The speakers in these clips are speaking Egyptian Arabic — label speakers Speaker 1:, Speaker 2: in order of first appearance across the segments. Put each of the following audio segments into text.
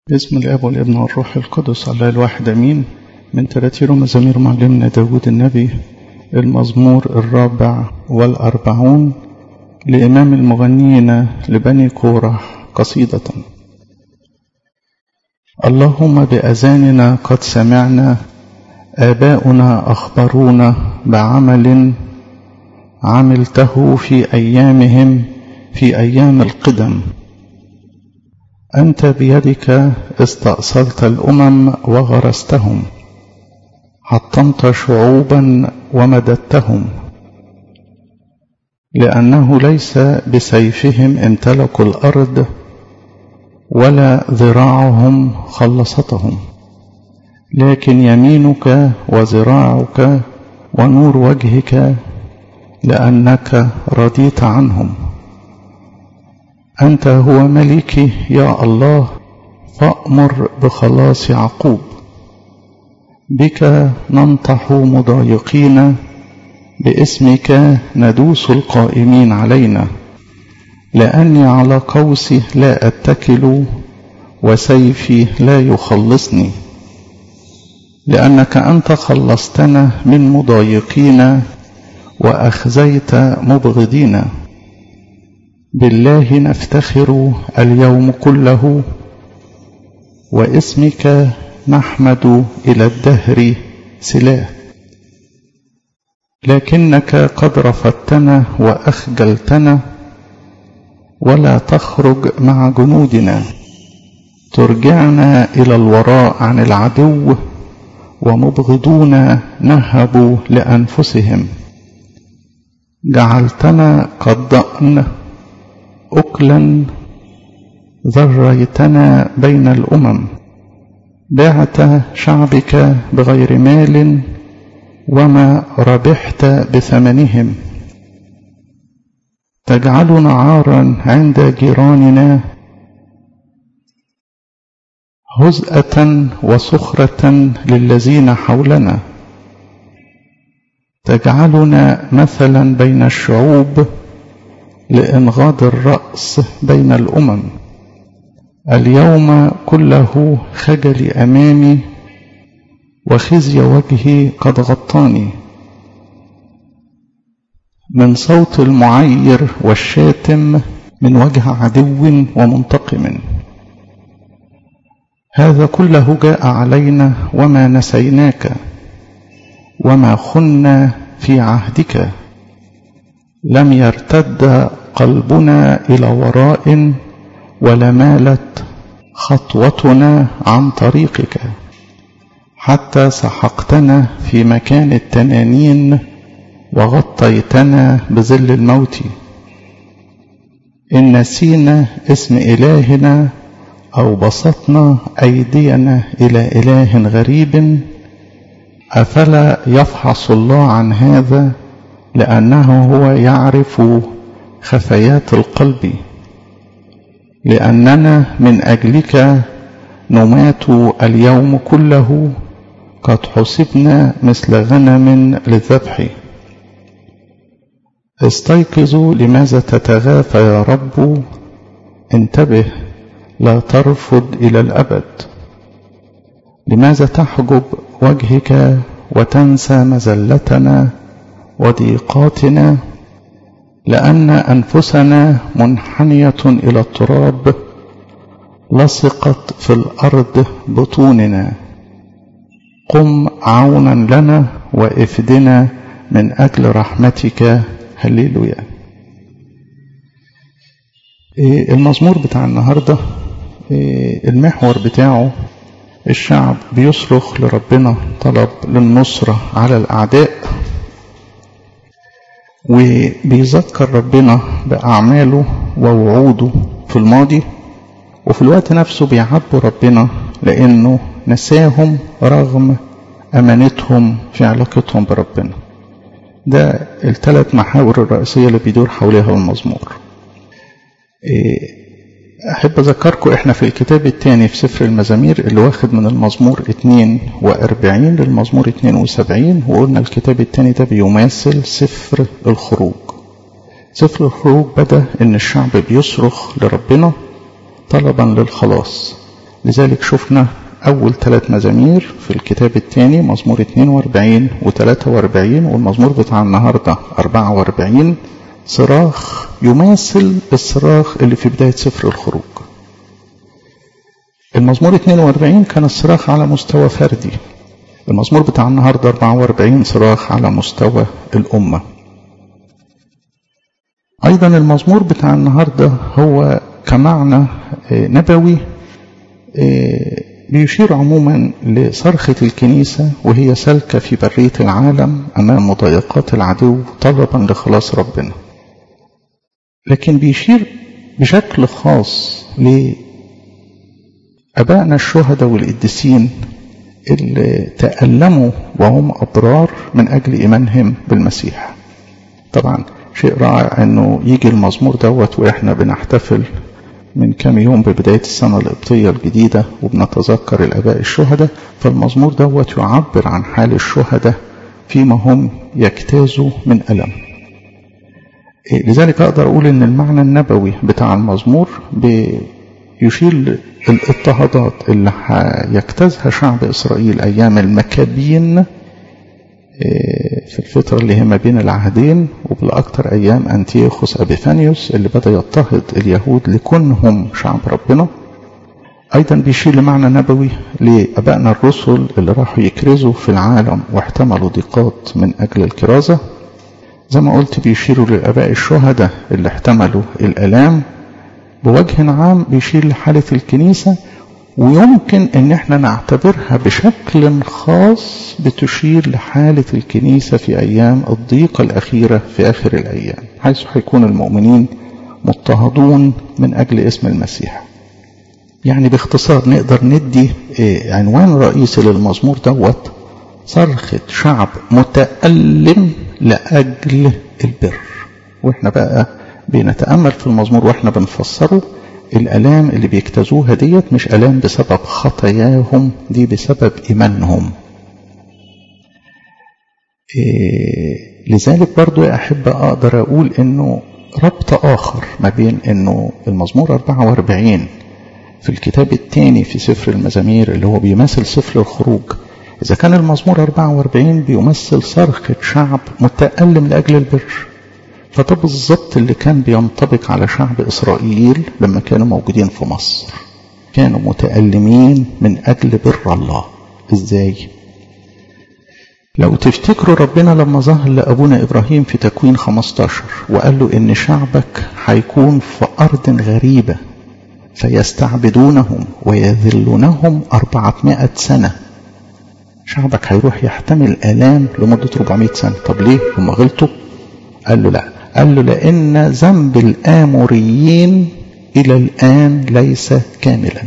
Speaker 1: باسم الاب والابن والروح القدس الله الواحد امين من تراتير مزامير معلمنا داود النبي المزمور الرابع والأربعون لإمام المغنيين لبني كورح قصيدة اللهم بأذاننا قد سمعنا آباؤنا أخبرونا بعمل عملته في أيامهم في أيام القدم أنت بيدك استأصلت الأمم وغرستهم حطمت شعوبا ومددتهم لأنه ليس بسيفهم امتلكوا الأرض ولا ذراعهم خلصتهم لكن يمينك وذراعك ونور وجهك لأنك رضيت عنهم أنت هو ملكي يا الله فأمر بخلاص يعقوب بك ننطح مضايقين باسمك ندوس القائمين علينا لأني على قوسي لا أتكل وسيفي لا يخلصني لأنك أنت خلصتنا من مضايقين وأخزيت مبغضين بالله نفتخر اليوم كله واسمك نحمد إلى الدهر سلاه لكنك قد رفضتنا وأخجلتنا ولا تخرج مع جنودنا ترجعنا إلى الوراء عن العدو ومبغضون نهبوا لأنفسهم جعلتنا قد ضأن أكلا ذريتنا بين الأمم بعت شعبك بغير مال وما ربحت بثمنهم تجعلنا عارا عند جيراننا هزءة وسخرة للذين حولنا تجعلنا مثلا بين الشعوب لإنغاض الرأس بين الأمم اليوم كله خجل أمامي وخزي وجهي قد غطاني من صوت المعير والشاتم من وجه عدو ومنتقم هذا كله جاء علينا وما نسيناك وما خنا في عهدك لم يرتد قلبنا إلى وراء ولا مالت خطوتنا عن طريقك حتى سحقتنا في مكان التنانين وغطيتنا بظل الموت إن نسينا اسم إلهنا أو بسطنا أيدينا إلى إله غريب أفلا يفحص الله عن هذا لأنه هو يعرف خفيات القلب لأننا من أجلك نمات اليوم كله قد حسبنا مثل غنم للذبح استيقظوا لماذا تتغافى يا رب انتبه لا ترفض إلى الأبد لماذا تحجب وجهك وتنسى مزلتنا وضيقاتنا لأن أنفسنا منحنية إلى التراب لصقت في الأرض بطوننا قم عونا لنا وافدنا من أجل رحمتك هللويا المزمور بتاع النهاردة المحور بتاعه الشعب بيصرخ لربنا طلب للنصرة على الأعداء وبيذكر ربنا بأعماله ووعوده في الماضي وفي الوقت نفسه بيعبوا ربنا لأنه نساهم رغم أمانتهم في علاقتهم بربنا ده الثلاث محاور الرئيسية اللي بيدور حولها المزمور أحب أذكركم إحنا في الكتاب الثاني في سفر المزامير اللي واخد من المزمور 42 للمزمور 72 وقلنا الكتاب الثاني ده بيماثل سفر الخروج سفر الخروج بدأ إن الشعب بيصرخ لربنا طلبا للخلاص لذلك شفنا أول ثلاث مزامير في الكتاب الثاني مزمور 42 و43 والمزمور بتاع النهاردة 44 صراخ يماثل الصراخ اللي في بداية سفر الخروج المزمور 42 كان الصراخ على مستوى فردي المزمور بتاع النهاردة 44 صراخ على مستوى الأمة أيضا المزمور بتاع النهاردة هو كمعنى نبوي بيشير عموما لصرخة الكنيسة وهي سالكة في برية العالم أمام مضايقات العدو طلبا لخلاص ربنا لكن بيشير بشكل خاص لأبائنا الشهداء والقديسين اللي تألموا وهم أضرار من أجل إيمانهم بالمسيح طبعا شيء رائع أنه يجي المزمور دوت وإحنا بنحتفل من كام يوم ببداية السنة القبطية الجديدة وبنتذكر الآباء الشهداء فالمزمور دوت يعبر عن حال الشهداء فيما هم يجتازوا من ألم لذلك أقدر أقول أن المعنى النبوي بتاع المزمور بيشير الاضطهادات اللي هيجتازها شعب إسرائيل أيام المكابين في الفترة اللي هي ما بين العهدين وبالأكثر أيام أنتيوخوس أبيفانيوس اللي بدأ يضطهد اليهود لكونهم شعب ربنا أيضا بيشير لمعنى نبوي لأبائنا الرسل اللي راحوا يكرزوا في العالم واحتملوا ضيقات من أجل الكرازة زي ما قلت بيشيروا للآباء الشهداء اللي احتملوا الآلام بوجه عام بيشير لحالة الكنيسة ويمكن ان احنا نعتبرها بشكل خاص بتشير لحالة الكنيسة في ايام الضيقة الاخيرة في اخر الايام حيث هيكون المؤمنين مضطهدون من اجل اسم المسيح يعني باختصار نقدر ندي عنوان رئيسي للمزمور دوت صرخة شعب متألم لأجل البر واحنا بقى بنتأمل في المزمور واحنا بنفسره الآلام اللي بيجتازوها ديت مش آلام بسبب خطاياهم دي بسبب إيمانهم إيه لذلك برضو يا أحبة أقدر أقول إنه ربط آخر ما بين إنه المزمور 44 في الكتاب الثاني في سفر المزامير اللي هو بيمثل سفر الخروج إذا كان المزمور 44 بيمثل صرخة شعب متألم لأجل البر فده بالظبط اللي كان بينطبق على شعب إسرائيل لما كانوا موجودين في مصر كانوا متألمين من أجل بر الله إزاي؟ لو تفتكروا ربنا لما ظهر لأبونا إبراهيم في تكوين 15 وقال له إن شعبك هيكون في أرض غريبة فيستعبدونهم ويذلونهم 400 سنة شعبك هيروح يحتمل آلام لمدة 400 سنة طب ليه هم غلطوا قال له لا قال له لأن ذنب الآموريين إلى الآن ليس كاملا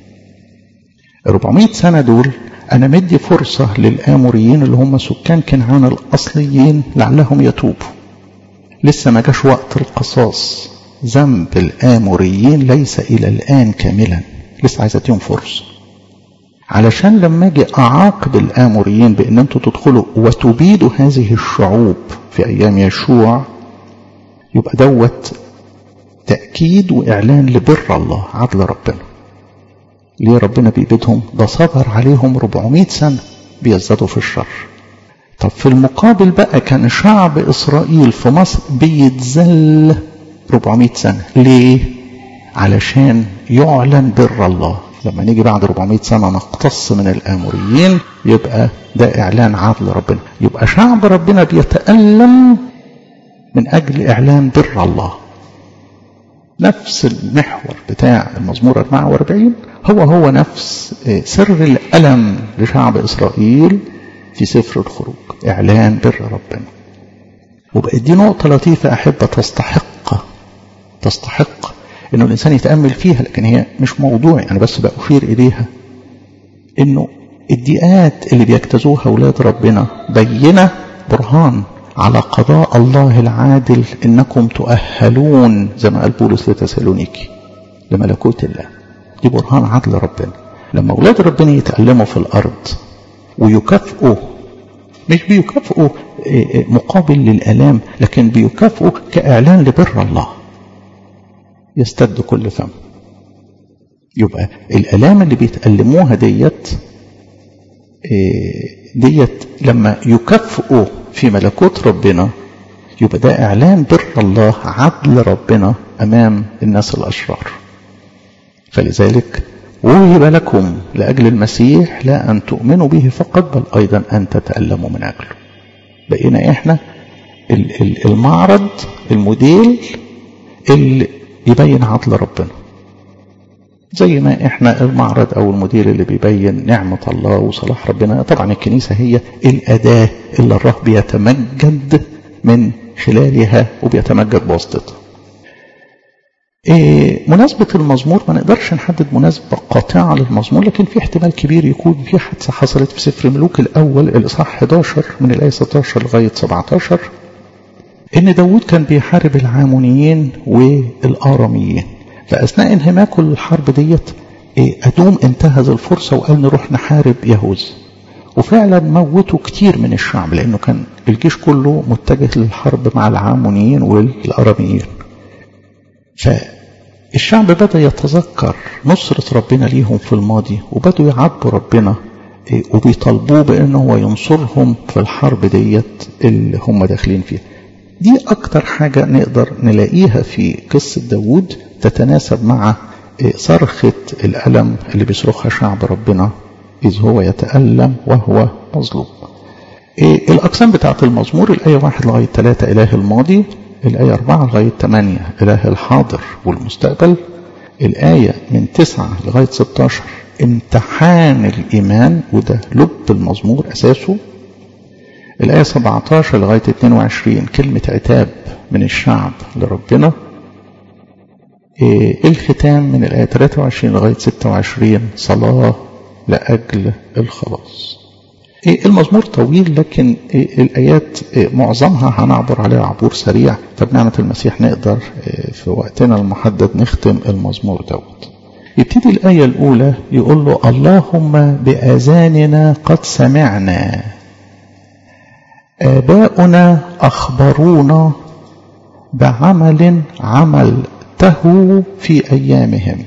Speaker 1: 400 سنة دول أنا مدي فرصة للآموريين اللي هم سكان كنعان الأصليين لعلهم يتوبوا لسه ما جاش وقت القصاص ذنب الآموريين ليس إلى الآن كاملا لسه عايز أديهم فرصة علشان لما أجي أعاقب الآموريين بأن أنتوا تدخلوا وتبيدوا هذه الشعوب في أيام يشوع يبقى دوت تأكيد وإعلان لبر الله عدل ربنا ليه ربنا بيبيدهم ده صبر عليهم 400 سنة بيزدادوا في الشر طب في المقابل بقى كان شعب إسرائيل في مصر بيتذل 400 سنة ليه علشان يعلن بر الله لما نيجي بعد 400 سنة نقتص من الآموريين يبقى ده إعلان عدل ربنا يبقى شعب ربنا بيتألم من أجل إعلان بر الله نفس المحور بتاع المزمور 44 هو هو نفس سر الألم لشعب إسرائيل في سفر الخروج إعلان بر ربنا وبقت دي نقطة لطيفة أحب تستحق تستحق إنه الإنسان يتأمل فيها لكن هي مش موضوعي أنا بس بأشير إليها إنه الضيقات اللي بيجتازوها أولاد ربنا بينة برهان على قضاء الله العادل إنكم تؤهلون زي ما قال بولس لتسالونيكي لملكوت الله دي برهان عدل ربنا لما أولاد ربنا يتألموا في الأرض ويكافئوا مش بيكافئوا مقابل للآلام لكن بيكافئوا كإعلان لبر الله يستد كل فم يبقى الآلام اللي بيتألموها ديت ديت لما يكافئوا في ملكوت ربنا يبقى ده إعلان بر الله عدل ربنا أمام الناس الأشرار فلذلك وهب لكم لأجل المسيح لا أن تؤمنوا به فقط بل أيضا أن تتألموا من أجله بقينا إحنا المعرض الموديل اللي يبين عدل ربنا زي ما احنا المعرض او المدير اللي بيبين نعمة الله وصلاح ربنا طبعا الكنيسة هي الأداة اللي الرب بيتمجد من خلالها وبيتمجد بواسطتها إيه مناسبة المزمور ما نقدرش نحدد مناسبة قاطعة للمزمور لكن في احتمال كبير يكون في حادثة حصلت في سفر ملوك الأول الإصحاح 11 من الآية 16 لغاية 17 إن داود كان بيحارب العامونيين والآراميين فأثناء انهماك الحرب ديت أدوم انتهز الفرصة وقال نروح نحارب يهوذا وفعلا موتوا كتير من الشعب لأنه كان الجيش كله متجه للحرب مع العامونيين والأراميين فالشعب بدأ يتذكر نصرة ربنا ليهم في الماضي وبدأوا يعاتبوا ربنا وبيطالبوه بأنه هو ينصرهم في الحرب ديت اللي هم داخلين فيها دي أكتر حاجة نقدر نلاقيها في قصة داود تتناسب مع صرخة الألم اللي بيصرخها شعب ربنا إذ هو يتألم وهو مظلوم الأقسام بتاعة المزمور الآية واحد لغاية ثلاثة إله الماضي الآية أربعة لغاية ثمانية إله الحاضر والمستقبل الآية من تسعة لغاية 16 امتحان الإيمان وده لب المزمور أساسه الآية 17 لغاية 22 كلمة عتاب من الشعب لربنا إيه الختام من الآية 23 لغاية 26 صلاة لأجل الخلاص إيه المزمور طويل لكن إيه الآيات معظمها هنعبر عليها عبور سريع فبنعمة المسيح نقدر في وقتنا المحدد نختم المزمور دوت يبتدي الآية الأولى يقول له اللهم بآذاننا قد سمعنا آباؤنا أخبرونا بعمل عملته في أيامهم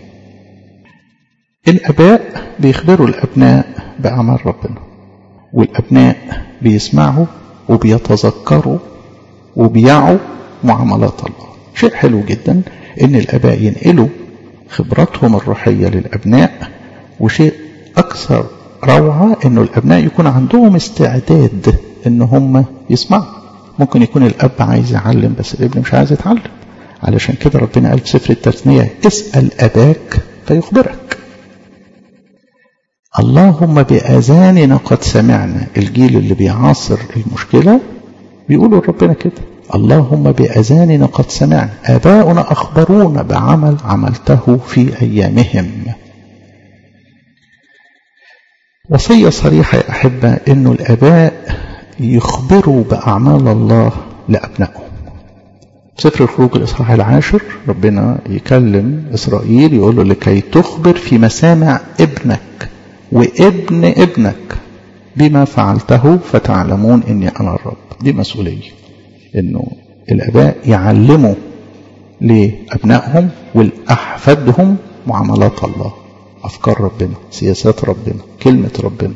Speaker 1: الأباء بيخبروا الأبناء بأعمال ربنا والأبناء بيسمعوا وبيتذكروا وبيعوا معاملات الله شيء حلو جدا إن الآباء ينقلوا خبراتهم الروحية للأبناء وشيء أكثر روعة إنه الأبناء يكون عندهم استعداد إن هم يسمعوا ممكن يكون الأب عايز يعلم بس الابن مش عايز يتعلم علشان كده ربنا قال في سفر التثنية اسأل أباك فيخبرك اللهم بآذاننا قد سمعنا الجيل اللي بيعاصر المشكلة بيقولوا ربنا كده اللهم بأذاننا قد سمعنا آباؤنا أخبرونا بعمل عملته في أيامهم وصية صريحة يا أحبة أنه الآباء يخبروا بأعمال الله لأبنائهم سفر الخروج الإصحاح العاشر ربنا يكلم إسرائيل يقول له لكي تخبر في مسامع ابنك وابن ابنك بما فعلته فتعلمون اني انا الرب دي مسؤوليه انه الاباء يعلموا لابنائهم ولاحفادهم معاملات الله افكار ربنا سياسات ربنا كلمه ربنا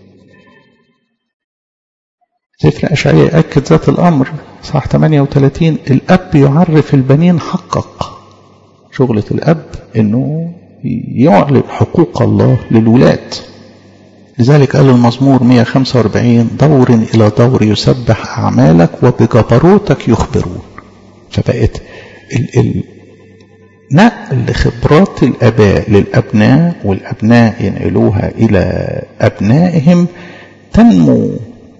Speaker 1: سفر اشعياء ياكد ذات الامر صح 38 الاب يعرف البنين حقق شغله الاب انه يعلن حقوق الله للولاد لذلك قال المزمور 145 دور إلى دور يسبح أعمالك وبجبروتك يخبرون فبقت ال ال نقل خبرات الآباء للأبناء والأبناء ينقلوها إلى أبنائهم تنمو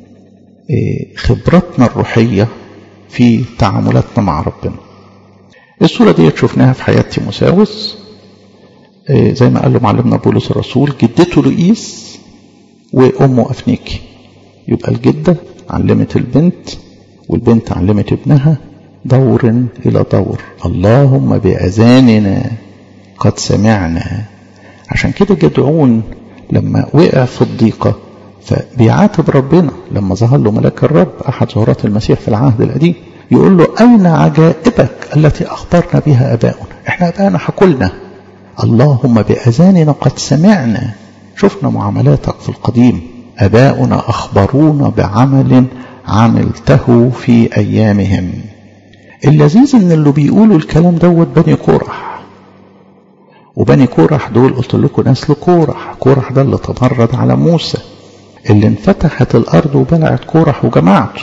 Speaker 1: خبرتنا الروحية في تعاملاتنا مع ربنا الصورة دي شفناها في حياة تيموساوس زي ما قال له معلمنا بولس الرسول جدته لؤيس وأمه أفنيكي يبقى الجدة علمت البنت والبنت علمت ابنها دور إلى دور اللهم بأذاننا قد سمعنا عشان كده جدعون لما وقع في الضيقة فبيعاتب ربنا لما ظهر له ملاك الرب أحد ظهورات المسيح في العهد القديم يقول له أين عجائبك التي أخبرنا بها أباؤنا احنا أبانا حكولنا اللهم بأذاننا قد سمعنا شفنا معاملاتك في القديم أباؤنا أخبرونا بعمل عملته في أيامهم اللذيذ ان اللي بيقولوا الكلام دوت بني كورح وبني كورح دول قلت لكم نسل كورح كورح ده اللي تمرد على موسى اللي انفتحت الارض وبلعت كورح وجماعته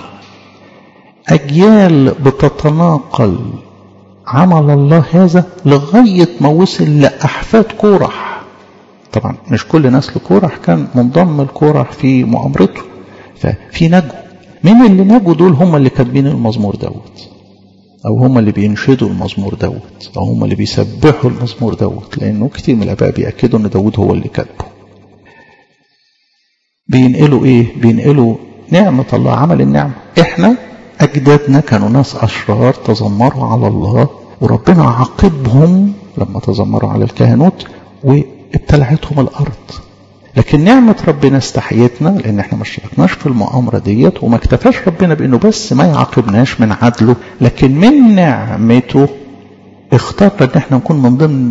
Speaker 1: اجيال بتتناقل عمل الله هذا لغايه ما وصل لاحفاد كورح طبعا مش كل نسل كورح كان منضم لكورح في مؤامرته ففي نجو مين اللي نجوا دول هم اللي كاتبين المزمور دوت او هم اللي بينشدوا المزمور دوت او هم اللي بيسبحوا المزمور دوت لانه كتير من الاباء بياكدوا ان داود هو اللي كاتبه بينقلوا ايه بينقلوا نعمة الله عمل النعمة احنا اجدادنا كانوا ناس اشرار تذمروا على الله وربنا عاقبهم لما تذمروا على الكهنوت وابتلعتهم الارض لكن نعمة ربنا استحيتنا لأن احنا ما اشتركناش في المؤامرة ديت وما اكتفاش ربنا بأنه بس ما يعاقبناش من عدله لكن من نعمته اختار ان احنا نكون من ضمن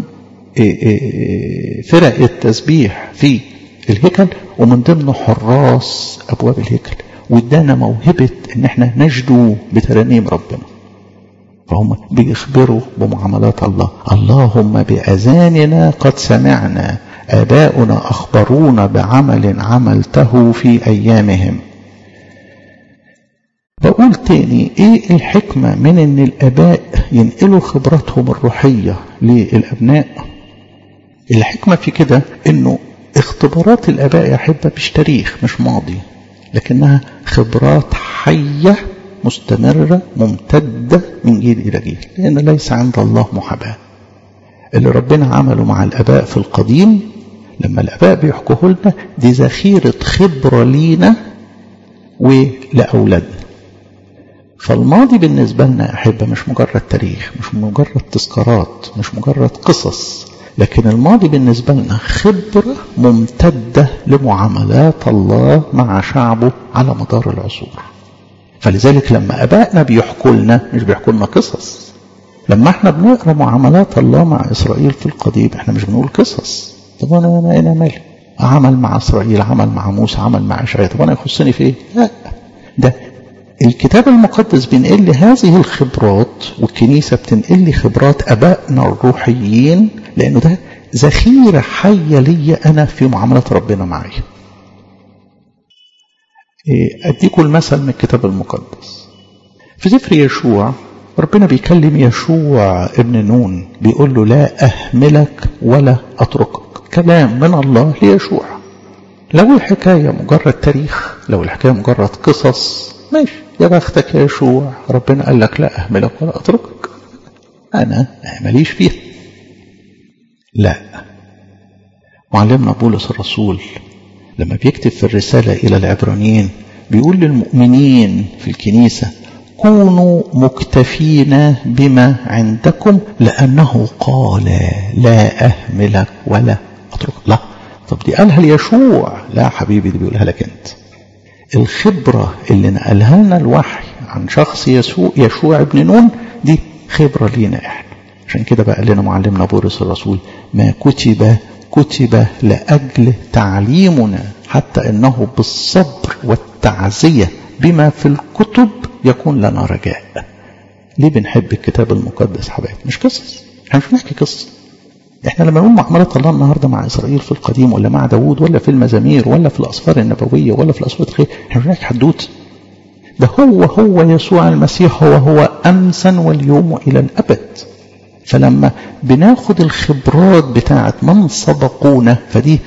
Speaker 1: فرق التسبيح في الهيكل ومن ضمن حراس أبواب الهيكل وادانا موهبة ان احنا نجدو بترانيم ربنا فهم بيخبروا بمعاملات الله اللهم بأذاننا قد سمعنا آباؤنا أخبرونا بعمل عملته في أيامهم بقول تاني ايه الحكمة من ان الاباء ينقلوا خبراتهم الروحية للابناء الحكمة في كده انه اختبارات الاباء يا احبة مش تاريخ مش ماضي لكنها خبرات حية مستمرة ممتدة من جيل إلى جيل لأن ليس عند الله محاباة اللي ربنا عمله مع الآباء في القديم لما الآباء بيحكوه لنا دي ذخيرة خبرة لينا ولأولادنا فالماضي بالنسبة لنا يا أحبة مش مجرد تاريخ مش مجرد تذكارات مش مجرد قصص لكن الماضي بالنسبة لنا خبرة ممتدة لمعاملات الله مع شعبه على مدار العصور فلذلك لما أبائنا بيحكوا لنا مش بيحكوا لنا قصص لما احنا بنقرا معاملات الله مع إسرائيل في القديم احنا مش بنقول قصص طب انا انا انا مالي عمل مع اسرائيل عمل مع موسى عمل مع اشعياء طب انا يخصني في ايه لا ده الكتاب المقدس بينقل لي هذه الخبرات والكنيسة بتنقل لي خبرات أبائنا الروحيين لأنه ده ذخيرة حية ليا أنا في معاملة ربنا معايا أديكم المثل من الكتاب المقدس في سفر يشوع ربنا بيكلم يشوع ابن نون بيقول له لا أهملك ولا أتركك كلام من الله ليشوع لو الحكاية مجرد تاريخ لو الحكاية مجرد قصص ماشي يا بختك يا يشوع ربنا قال لك لا أهملك ولا أتركك أنا ماليش فيها لا معلمنا بولس الرسول لما بيكتب في الرسالة إلى العبرانيين بيقول للمؤمنين في الكنيسة كونوا مكتفين بما عندكم لأنه قال لا أهملك ولا أترك لا طب دي قالها ليشوع لا حبيبي دي بيقولها لك أنت الخبرة اللي نقلها لنا الوحي عن شخص يسوع يشوع ابن نون دي خبرة لينا احنا عشان كده بقى لنا معلمنا بولس الرسول ما كتب كتب لأجل تعليمنا حتى أنه بالصبر والتعزية بما في الكتب يكون لنا رجاء ليه بنحب الكتاب المقدس حبايب مش قصص احنا مش بنحكي قصص احنا لما نقول معاملة الله النهاردة مع إسرائيل في القديم ولا مع داوود ولا في المزامير ولا في الأسفار النبوية ولا في الأسفار الخير احنا مش بنحكي حدوت ده هو هو يسوع المسيح هو هو أمسا واليوم وإلى الأبد فلما بناخد الخبرات بتاعت من سبقونا فدي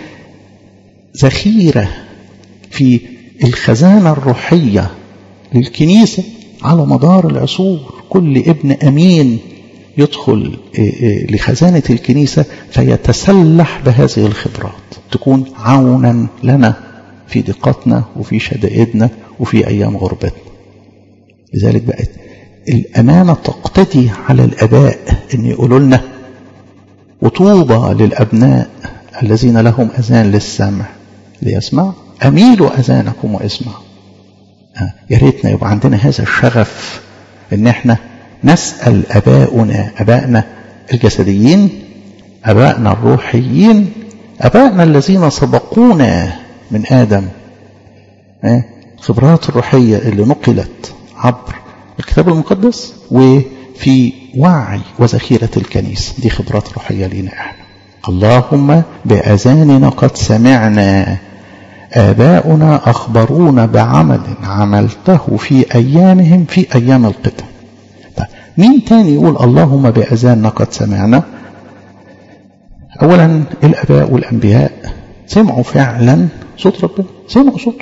Speaker 1: ذخيرة في الخزانة الروحية للكنيسة على مدار العصور كل ابن أمين يدخل لخزانة الكنيسة فيتسلح بهذه الخبرات تكون عونا لنا في ضيقتنا وفي شدائدنا وفي أيام غربتنا لذلك بقت الأمانة تقتدي على الأباء أن يقولوا لنا وطوبى للأبناء الذين لهم أذان للسمع ليسمع أميلوا أذانكم واسمعوا يا ريتنا يبقى عندنا هذا الشغف ان احنا نسأل اباؤنا ابائنا الجسديين أبائنا الروحيين أبائنا الذين سبقونا من آدم الخبرات الروحية اللي نقلت عبر الكتاب المقدس وفي وعي وذخيرة الكنيسة دي خبرات روحية لنا احنا اللهم بأذاننا قد سمعنا آباؤنا أخبرونا بعمل عملته في أيامهم في أيام القدم طيب مين تاني يقول اللهم بأذاننا قد سمعنا أولا الآباء والأنبياء سمعوا فعلا صوت ربنا سمعوا صوته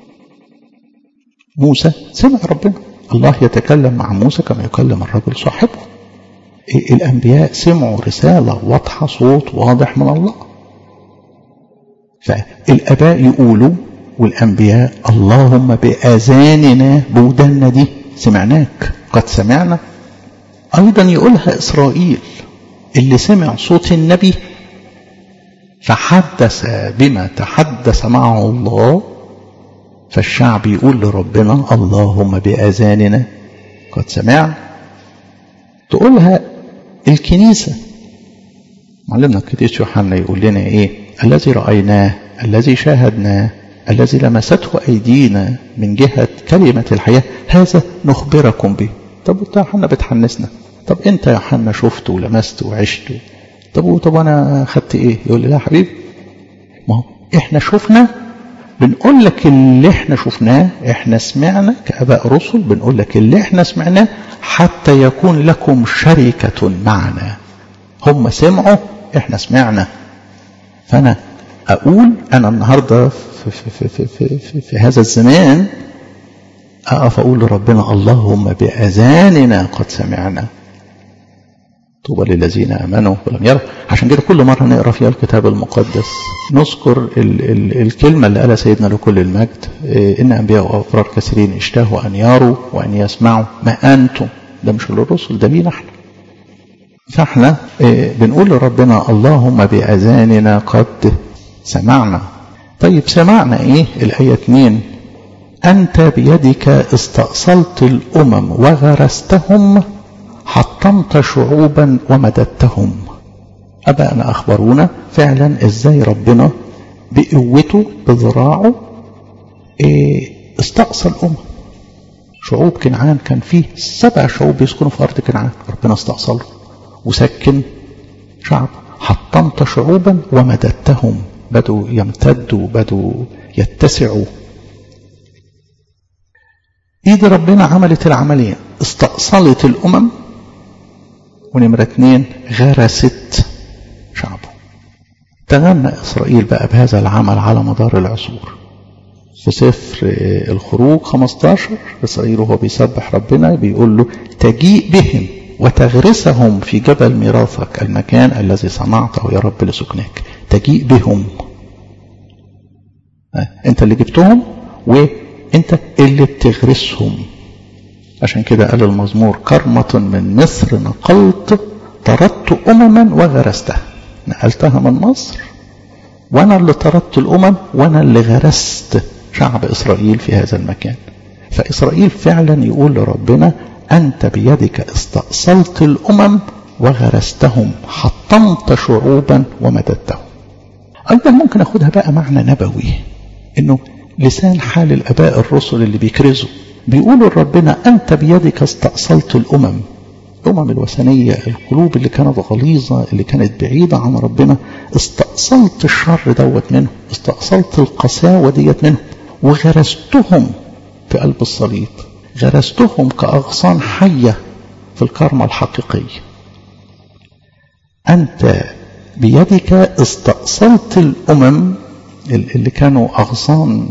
Speaker 1: موسى سمع ربنا الله يتكلم مع موسى كما يكلم الرجل صاحبه الأنبياء سمعوا رسالة واضحة صوت واضح من الله فالآباء يقولوا والأنبياء اللهم بآذاننا بودنا دي سمعناك قد سمعنا أيضا يقولها إسرائيل اللي سمع صوت النبي فحدث بما تحدث معه الله فالشعب يقول لربنا اللهم بآذاننا قد سمعنا تقولها الكنيسة معلمنا القديس يوحنا يقول لنا ايه الذي رأيناه الذي شاهدناه الذي لمسته أيدينا من جهة كلمة الحياة هذا نخبركم به طب انت يا يوحنا بتحنسنا طب انت يا يوحنا شفت ولمست وعشت طب طب انا خدت ايه يقول لي لا حبيبي ما هو احنا شفنا بنقول لك اللي احنا شفناه احنا سمعنا كاباء رسل بنقول لك اللي احنا سمعناه حتى يكون لكم شركة معنا هم سمعوا احنا سمعنا فانا اقول انا النهاردة في, في, في, في, في, في هذا الزمان اقف اقول لربنا اللهم باذاننا قد سمعنا طوبى للذين امنوا ولم يروا عشان كده كل مره نقرا فيها الكتاب المقدس نذكر ال ال الكلمه اللي قالها سيدنا لكل المجد إيه ان انبياء وابرار كثيرين اشتهوا ان يروا وان يسمعوا ما انتم ده مش للرسل ده لينا احنا فاحنا إيه بنقول لربنا اللهم باذاننا قد سمعنا طيب سمعنا ايه الايه 2 انت بيدك استأصلت الامم وغرستهم حطمت شعوبا ومددتهم أبائنا أخبرونا فعلا إزاي ربنا بقوته بذراعه إيه استأصل الأمم شعوب كنعان كان فيه سبع شعوب بيسكنوا في أرض كنعان ربنا استأصله وسكن شعب حطمت شعوبا ومددتهم بدوا يمتدوا بدوا يتسعوا ايد ربنا عملت العملية استأصلت الأمم ونمرة اتنين غرست شعبه تغنى إسرائيل بقى بهذا العمل على مدار العصور في سفر الخروج 15 إسرائيل وهو بيسبح ربنا بيقول له تجيء بهم وتغرسهم في جبل ميراثك المكان الذي صنعته يا رب لسكنك تجيء بهم انت اللي جبتهم وانت اللي بتغرسهم عشان كده قال المزمور كرمة من مصر نقلت طردت أمما وغرستها نقلتها من مصر وأنا اللي طردت الأمم وأنا اللي غرست شعب إسرائيل في هذا المكان فإسرائيل فعلا يقول لربنا أنت بيدك استأصلت الأمم وغرستهم حطمت شعوبا ومددتهم أيضا ممكن أخدها بقى معنى نبوي إنه لسان حال الآباء الرسل اللي بيكرزوا بيقولوا لربنا أنت بيدك استأصلت الأمم الأمم الوثنية القلوب اللي كانت غليظة اللي كانت بعيدة عن ربنا استأصلت الشر دوت منهم استأصلت القساوة ديت منهم وغرستهم في قلب الصليب غرستهم كأغصان حية في الكرمة الحقيقية أنت بيدك استأصلت الأمم اللي كانوا أغصان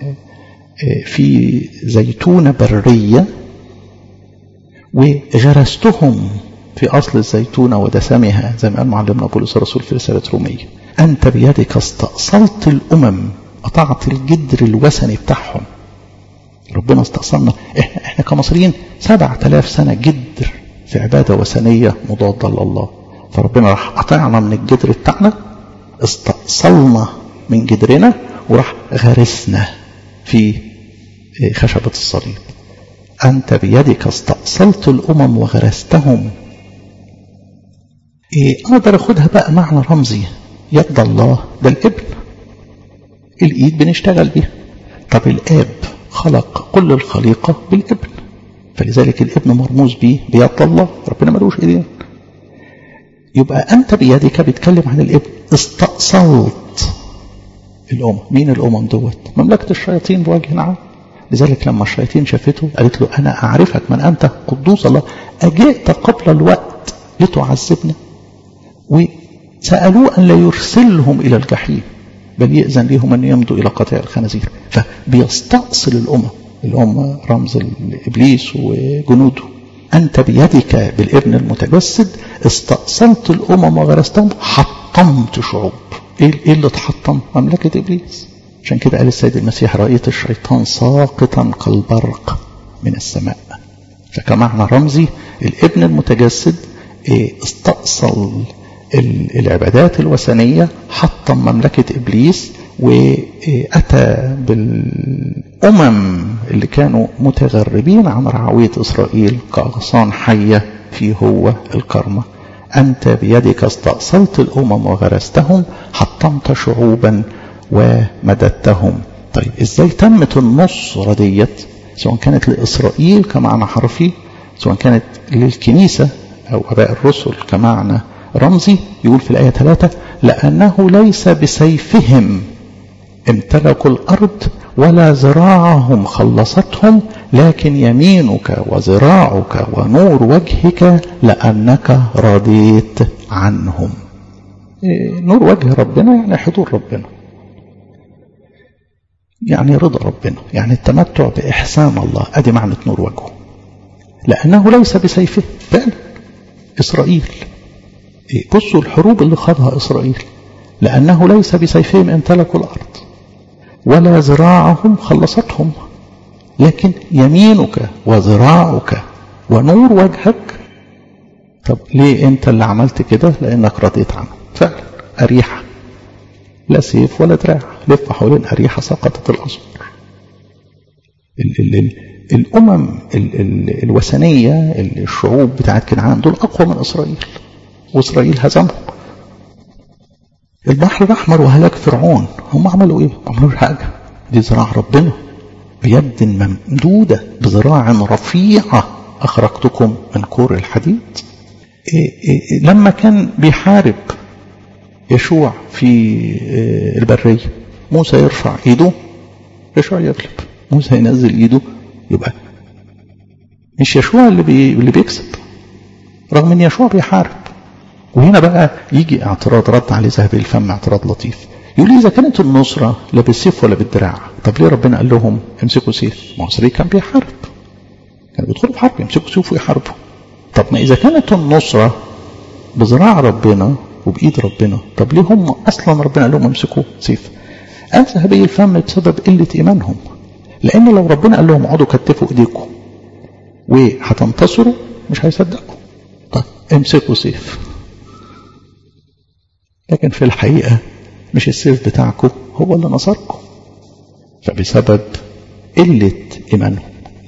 Speaker 1: في زيتونة برية وغرستهم في أصل الزيتونة ودسمها زي ما قال معلمنا بولس الرسول في رسالة رومية أنت بيدك استأصلت الأمم قطعت الجدر الوثني بتاعهم ربنا استأصلنا احنا, احنا كمصريين سبعة آلاف سنة جدر في عبادة وثنية مضادة لله فربنا راح قطعنا من الجدر بتاعنا استأصلنا من جدرنا وراح غرسنا في خشبة الصليب أنت بيدك استأصلت الأمم وغرستهم إيه أقدر أخدها بقى معنى رمزي يد الله ده الابن الإيد بنشتغل بيها طب الآب خلق كل الخليقة بالابن فلذلك الابن مرموز به بيد الله ربنا ملوش ايدين يبقى أنت بيدك بيتكلم عن الابن استأصلت الأمم مين الأمم دوت مملكة الشياطين بوجه عام لذلك لما الشياطين شافته قالت له أنا أعرفك من أنت قدوس الله أجئت قبل الوقت لتعذبنا وسألوه أن لا يرسلهم إلى الجحيم بل يأذن لهم أن يمضوا إلى قطع الخنازير فبيستأصل الأمم الأمة رمز الإبليس وجنوده أنت بيدك بالابن المتجسد استأصلت الأمم وغرستهم حطمت شعوب إيه اللي اتحطم مملكة إبليس عشان كده قال السيد المسيح رأيت الشيطان ساقطا كالبرق من السماء فكمعنى رمزي الابن المتجسد استأصل العبادات الوثنية حطم مملكة إبليس وأتى بالأمم اللي كانوا متغربين عن رعوية إسرائيل كأغصان حية في هو الكرمة أنت بيدك استأصلت الأمم وغرستهم حطمت شعوبا ومددتهم طيب إزاي تمت النصرة ديت سواء كانت لإسرائيل كمعنى حرفي سواء كانت للكنيسة أو أباء الرسل كمعنى رمزي يقول في الآية 3 لأنه ليس بسيفهم امتلكوا الأرض ولا ذراعهم خلصتهم لكن يمينك وذراعك ونور وجهك لأنك رضيت عنهم إيه نور وجه ربنا يعني حضور ربنا يعني رضا ربنا يعني التمتع بإحسان الله أدي معنى نور وجهه لأنه ليس بسيفه فعلا إسرائيل إيه بصوا الحروب اللي خاضها إسرائيل لأنه ليس بسيفهم امتلكوا الأرض ولا ذراعهم خلصتهم لكن يمينك وذراعك ونور وجهك طب ليه انت اللي عملت كده لانك رضيت عنه فعلا أريحة لا سيف ولا دراع لف حوالين أريحة سقطت الأزهر ال ال ال الأمم ال ال الوثنية الشعوب بتاعت كنعان دول أقوى من إسرائيل وإسرائيل هزمهم البحر الأحمر وهلاك فرعون هم عملوا إيه؟ ما عملوش حاجة دي ذراع ربنا بيد ممدودة بذراع رفيعة أخرجتكم من كور الحديد إيه إيه لما كان بيحارب يشوع في البرية موسى يرفع ايده يشوع يغلب موسى ينزل ايده يبقى مش يشوع اللي, بي اللي بيكسب رغم ان يشوع بيحارب وهنا بقى يجي اعتراض رد عليه ذهب الفم اعتراض لطيف يقول لي اذا كانت النصرة لا بالسيف ولا بالدراع طب ليه ربنا قال لهم امسكوا سيف ما هو كان بيحارب كان بيدخلوا في حرب يمسكوا سيف ويحاربوا طب ما اذا كانت النصرة بذراع ربنا وبإيد ربنا طب ليه هم أصلا ربنا قال لهم امسكوا سيف قال ذهبي الفم بسبب قلة إيمانهم لأن لو ربنا قال لهم اقعدوا كتفوا إيديكم وهتنتصروا مش هيصدقوا طب امسكوا سيف لكن في الحقيقة مش السيف بتاعكم هو اللي نصركم فبسبب قلة إيمانهم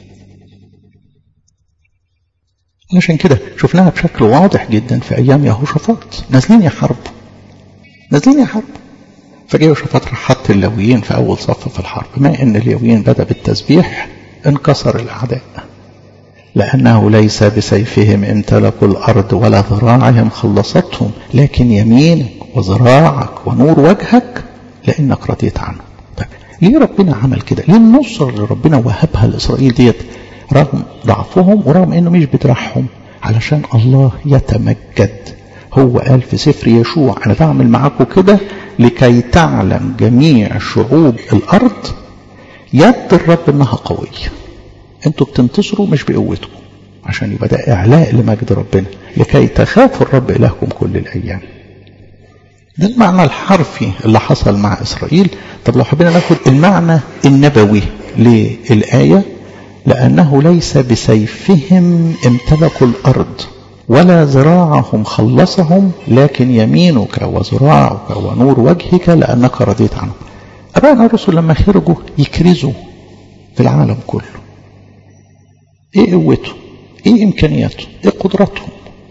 Speaker 1: عشان كده شفناها بشكل واضح جدا في أيام يهوشافاط نازلين يحاربوا نازلين يحاربوا فجاء يهوشافاط راح حط اللاويين في أول صف في الحرب ما إن اللاويين بدأ بالتسبيح انكسر الأعداء لأنه ليس بسيفهم امتلكوا الأرض ولا ذراعهم خلصتهم لكن يمينك وذراعك ونور وجهك لأنك رضيت عنه طيب ليه ربنا عمل كده ليه النصر اللي ربنا وهبها لإسرائيل ديت رغم ضعفهم ورغم انه مش بدراعهم علشان الله يتمجد هو قال في سفر يشوع انا بعمل معاكم كده لكي تعلم جميع شعوب الارض يد الرب انها قويه انتوا بتنتصروا مش بقوتكم عشان يبقى ده اعلاء لمجد ربنا لكي تخافوا الرب الهكم كل الايام ده المعنى الحرفي اللي حصل مع اسرائيل طب لو حبينا ناخد المعنى النبوي للايه لأنه ليس بسيفهم امتلكوا الأرض ولا ذراعهم خلصهم لكن يمينك وذراعك ونور وجهك لأنك رضيت عنهم أبائنا الرسل لما خرجوا يكرزوا في العالم كله إيه قوته إيه إمكانياته إيه قدرتهم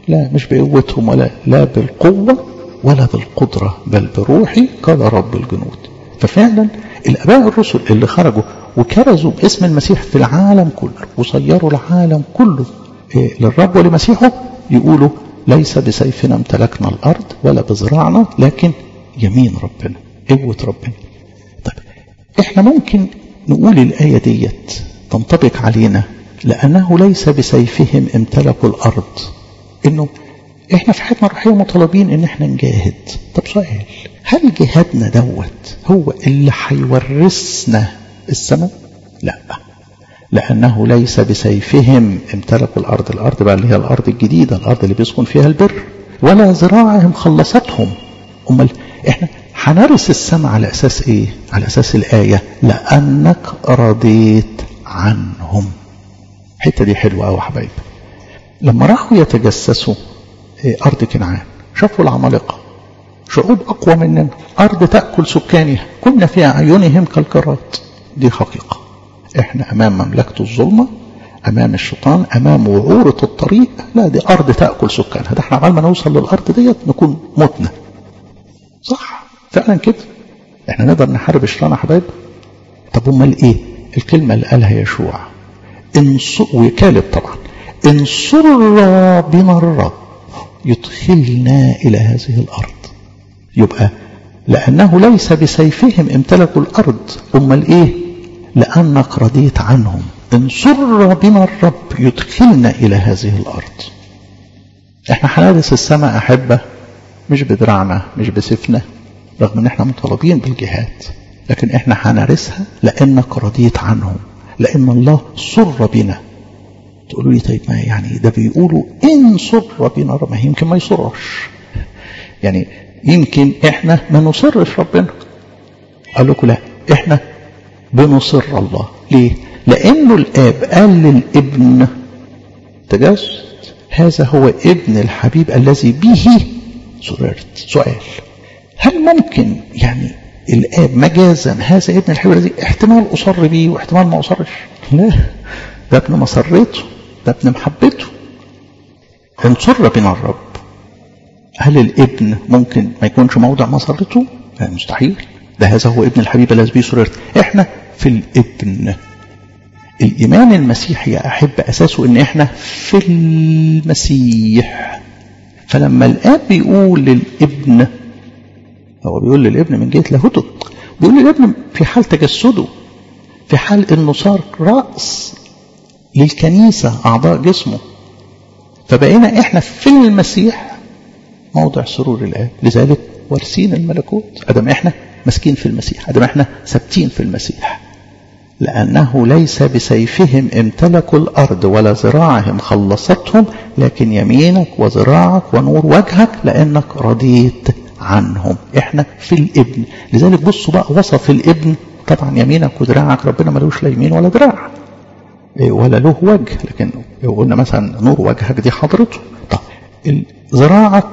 Speaker 1: لا مش بقوتهم ولا لا بالقوة ولا بالقدرة بل بروحي قال رب الجنود ففعلا الآباء الرسل اللي خرجوا وكرزوا باسم المسيح في العالم كله وصيروا العالم كله للرب ولمسيحه يقولوا ليس بسيفنا امتلكنا الأرض ولا بزراعنا لكن يمين ربنا قوة ربنا طيب احنا ممكن نقول الآية ديت تنطبق علينا لأنه ليس بسيفهم امتلكوا الأرض إنه إحنا في حياتنا الروحية مطالبين إن إحنا نجاهد طب سؤال هل جهادنا دوت هو اللي هيورثنا السماء؟ لا لأنه ليس بسيفهم امتلكوا الأرض الأرض بقى اللي هي الأرض الجديدة الأرض اللي بيسكن فيها البر ولا زراعهم خلصتهم أمال إحنا هنرث السماء على أساس إيه؟ على أساس الآية لأنك رضيت عنهم الحتة دي حلوة أوي يا حبايبي لما راحوا يتجسسوا أرض كنعان شافوا العمالقة شعوب أقوى مننا أرض تأكل سكانها كنا في أعينهم كالكرات دي حقيقة إحنا أمام مملكة الظلمة أمام الشيطان أمام وعورة الطريق لا دي أرض تأكل سكانها ده إحنا عبال ما نوصل للأرض ديت نكون متنا صح فعلا كده إحنا نقدر نحارب الشيطان يا حبايب طب أمال إيه الكلمة اللي قالها يشوع انصر وكالب طبعا إن سر بنا الرب يدخلنا إلى هذه الأرض يبقى لأنه ليس بسيفهم امتلكوا الأرض أمال إيه لأنك رضيت عنهم إن سر بنا الرب يدخلنا إلى هذه الأرض احنا هنرث السماء أحبة مش بدراعنا مش بسيفنا رغم ان احنا مطالبين بالجهاد لكن احنا هنرثها لأنك رضيت عنهم لأن الله سر بنا تقولوا لي طيب ما يعني ده بيقولوا إن سر بنا ما يمكن ما يسرش يعني يمكن إحنا ما نصرش ربنا قال لكم لا إحنا بنصر الله ليه لأنه الآب قال للابن تجسد هذا هو ابن الحبيب الذي به سررت سؤال هل ممكن يعني الآب مجازا هذا ابن الحبيب الذي احتمال أصر به واحتمال ما أصرش لا ده ابن مسرته ده ابن محبته إن سر بنا الرب هل الابن ممكن ما يكونش موضع مسرته لا مستحيل ده هذا هو ابن الحبيب الذي به سررت احنا في الابن الإيمان المسيحي يا أحب أساسه إن إحنا في المسيح فلما الآب بيقول للابن هو بيقول للابن من جهة لاهوته بيقول للابن في حال تجسده في حال انه صار رأس للكنيسة أعضاء جسمه فبقينا احنا في المسيح موضع سرور الآب لذلك وارثين الملكوت أدم احنا مسكين في المسيح أدم احنا ثابتين في المسيح لأنه ليس بسيفهم امتلكوا الأرض ولا زراعهم خلصتهم لكن يمينك وزراعك ونور وجهك لأنك رضيت عنهم احنا في الابن لذلك بصوا بقى وصف الابن طبعا يمينك ودراعك ربنا ملوش لا يمين ولا دراع ولا له وجه لكن قلنا مثلا نور وجهك دي حضرته طب ذراعك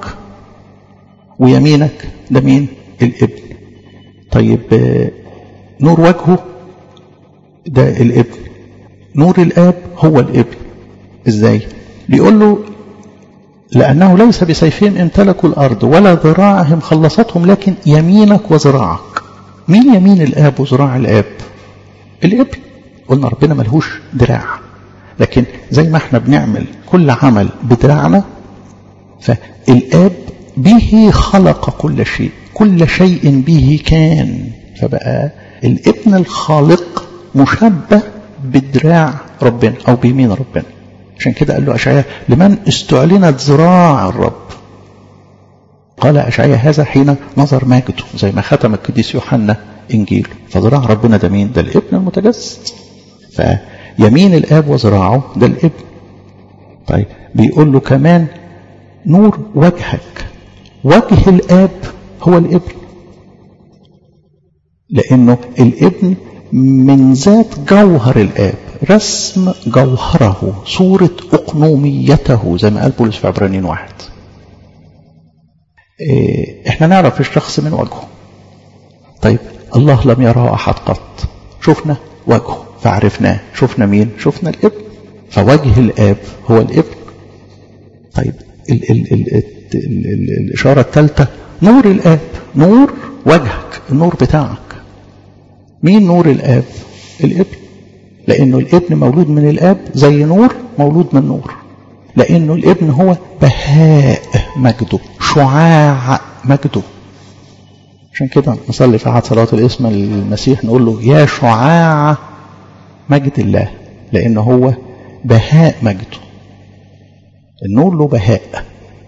Speaker 1: ويمينك ده مين الابن طيب نور وجهه ده الابن نور الاب هو الابن ازاي بيقول له لأنه ليس بسيفهم امتلكوا الأرض ولا ذراعهم خلصتهم لكن يمينك وذراعك مين يمين الآب وذراع الآب الابن قلنا ربنا ملهوش دراع لكن زي ما احنا بنعمل كل عمل بدراعنا فالآب به خلق كل شيء كل شيء به كان فبقى الابن الخالق مشبه بدراع ربنا أو بيمين ربنا عشان كده قال له أشعياء لمن استعلنت ذراع الرب قال أشعياء هذا حين نظر ماجده زي ما ختم القديس يوحنا إنجيله فذراع ربنا ده مين ده الابن المتجسد فيمين الآب وذراعه ده الابن طيب بيقول له كمان نور وجهك وجه الآب هو الابن لأنه الابن من ذات جوهر الآب رسم جوهره صورة أقنوميته زي ما قال بولس في عبرانيين واحد إيه احنا نعرف الشخص من وجهه طيب الله لم يره أحد قط شفنا وجهه فعرفناه شفنا مين شفنا الابن فوجه الآب هو الابن طيب ال ال ال ال ال ال الإشارة الثالثة نور الآب نور وجهك النور بتاعك مين نور الآب الابن لأنه الابن مولود من الآب زي نور مولود من نور لأنه الابن هو بهاء مجده شعاع مجده عشان كده نصلي في عهد صلاة الاسم المسيح نقول له يا شعاع مجد الله لأنه هو بهاء مجده النور له بهاء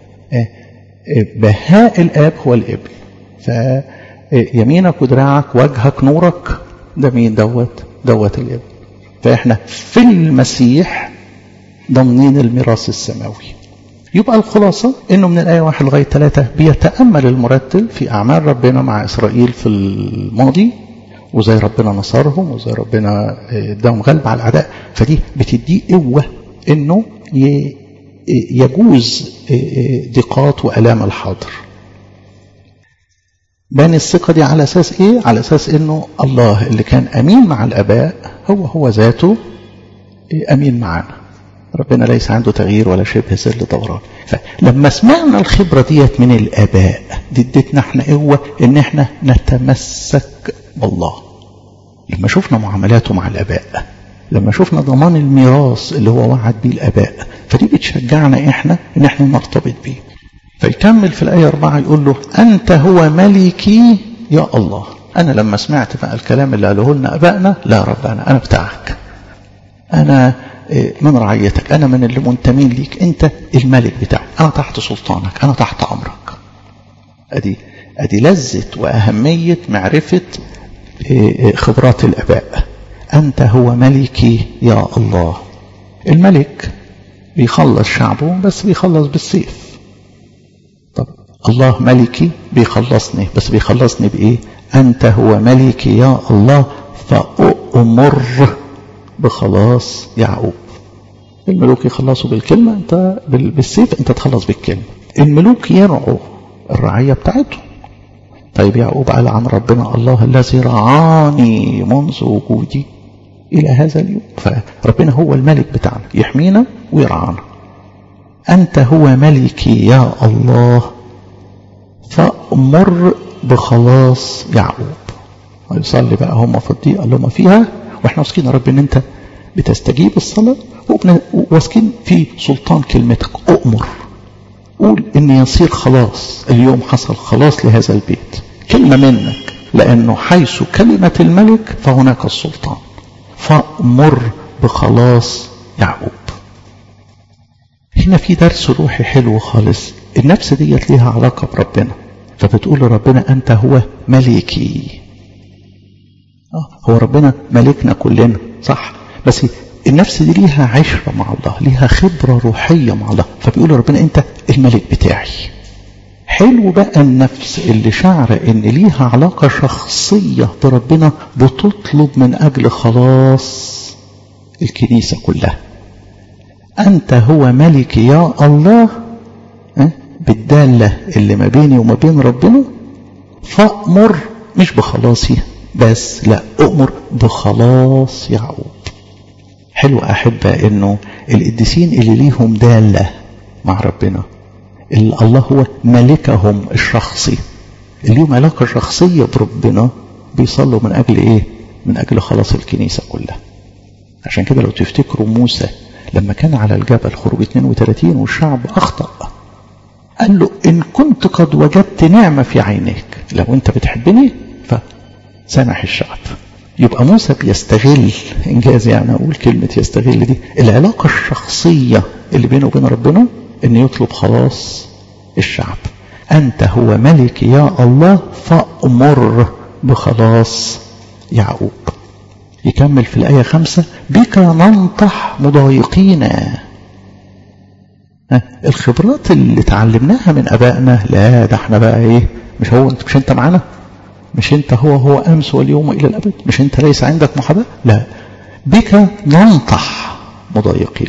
Speaker 1: بهاء الآب هو الابن فيمينك ودراعك وجهك نورك ده مين دوت دوت الابن فإحنا في المسيح ضامنين الميراث السماوي يبقى الخلاصة انه من الآية واحد لغاية ثلاثة بيتأمل المرتل في أعمال ربنا مع إسرائيل في الماضي وزي ربنا نصرهم وزي ربنا اداهم غلب على الأعداء فدي بتديه قوة انه يجوز ضيقات وألام الحاضر بان الثقة دي على أساس إيه؟ على أساس إنه الله اللي كان أمين مع الآباء هو هو ذاته أمين معنا ربنا ليس عنده تغيير ولا شبه سر دوران فلما سمعنا الخبرة ديت من الآباء دي ادتنا احنا قوة ان احنا نتمسك بالله لما شفنا معاملاته مع الآباء لما شفنا ضمان الميراث اللي هو وعد بيه الآباء فدي بتشجعنا احنا ان احنا نرتبط بيه فيكمل في الآية أربعة يقول له أنت هو ملكي يا الله أنا لما سمعت بقى الكلام اللي قاله لنا أبائنا لا يا رب أنا أنا بتاعك أنا من رعيتك أنا من اللي منتمين ليك أنت الملك بتاعي أنا تحت سلطانك أنا تحت أمرك أدي أدي لذة وأهمية معرفة خبرات الآباء أنت هو ملكي يا الله الملك بيخلص شعبه بس بيخلص بالسيف طب الله ملكي بيخلصني بس بيخلصني بإيه أنت هو ملكي يا الله فأؤمر بخلاص يعقوب الملوك يخلصوا بالكلمة انت بالسيف انت تخلص بالكلمة الملوك يرعوا الرعية بتاعتهم طيب يعقوب قال عن ربنا الله الذي رعاني منذ وجودي إلى هذا اليوم فربنا هو الملك بتاعنا يحمينا ويرعانا أنت هو ملكي يا الله فأمر بخلاص يعقوب ويصلي بقى هم في الضيقة اللي هم فيها واحنا واثقين يا رب ان انت بتستجيب الصلاة واثقين في سلطان كلمتك أؤمر قول ان يصير خلاص اليوم حصل خلاص لهذا البيت كلمة منك لأنه حيث كلمة الملك فهناك السلطان فأمر بخلاص يعقوب هنا في درس روحي حلو خالص النفس ديت ليها علاقة بربنا فبتقول لربنا أنت هو ملكي هو ربنا ملكنا كلنا صح بس النفس دي ليها عشرة مع الله ليها خبرة روحية مع الله فبيقول ربنا انت الملك بتاعي حلو بقى النفس اللي شعر ان ليها علاقة شخصية بربنا بتطلب من اجل خلاص الكنيسة كلها انت هو ملك يا الله بالدالة اللي ما بيني وما بين ربنا فأمر مش بخلاصي بس لا أؤمر بخلاص يعقوب حلو أحبة إنه القديسين اللي ليهم دالة مع ربنا اللي الله هو ملكهم الشخصي اللي ليهم علاقة شخصية بربنا بيصلوا من أجل إيه؟ من أجل خلاص الكنيسة كلها عشان كده لو تفتكروا موسى لما كان على الجبل خروج 32 والشعب أخطأ قال له إن كنت قد وجدت نعمة في عينيك لو أنت بتحبني سامح الشعب يبقى موسى بيستغل انجاز يعني اقول كلمه يستغل دي العلاقه الشخصيه اللي بينه وبين ربنا ان يطلب خلاص الشعب انت هو ملك يا الله فامر بخلاص يعقوب يكمل في الايه خمسة بك ننطح مضايقينا الخبرات اللي اتعلمناها من ابائنا لا ده احنا بقى ايه مش هو انت مش انت معانا مش انت هو هو امس واليوم الى الابد مش انت ليس عندك محاباه لا بك ننطح مضايقين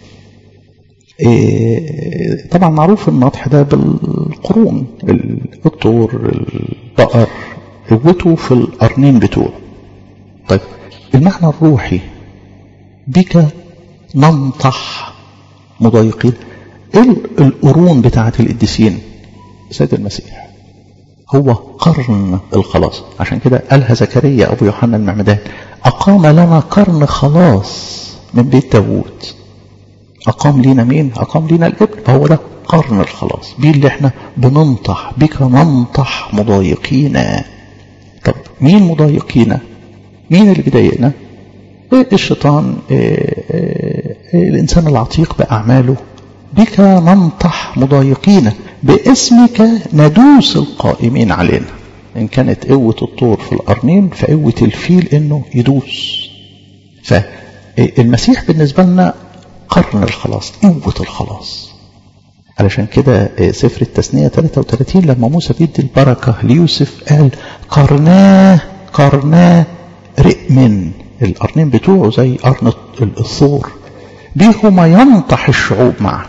Speaker 1: إيه طبعا معروف النطح ده بالقرون الطور البقر قوته في القرنين بتوعه طيب المعنى الروحي بك ننطح مضايقين ايه القرون بتاعة القديسين سيد المسيح هو قرن الخلاص عشان كده قالها زكريا ابو يوحنا المعمدان اقام لنا قرن خلاص من بيت داوود اقام لينا مين اقام لينا الابن فهو ده قرن الخلاص بيه اللي احنا بننطح بك ننطح مضايقين طب مين مضايقين مين اللي بيضايقنا الشيطان الإنسان العتيق بأعماله بك ننطح مضايقين باسمك ندوس القائمين علينا إن كانت قوة الطور في القرنين فقوة الفيل إنه يدوس فالمسيح بالنسبة لنا قرن الخلاص قوة الخلاص علشان كده سفر التثنية 33 لما موسى بيدي البركة ليوسف قال قرناه قرناه رئم القرنين بتوعه زي قرن الثور بهما ينطح الشعوب معا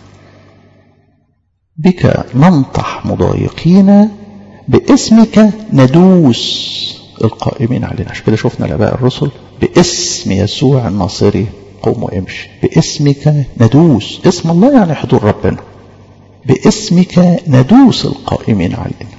Speaker 1: بك ننطح مضايقين باسمك ندوس القائمين علينا عشان كده شفنا الاباء الرسل باسم يسوع الناصري قوم وامشي باسمك ندوس اسم الله يعني حضور ربنا باسمك ندوس القائمين علينا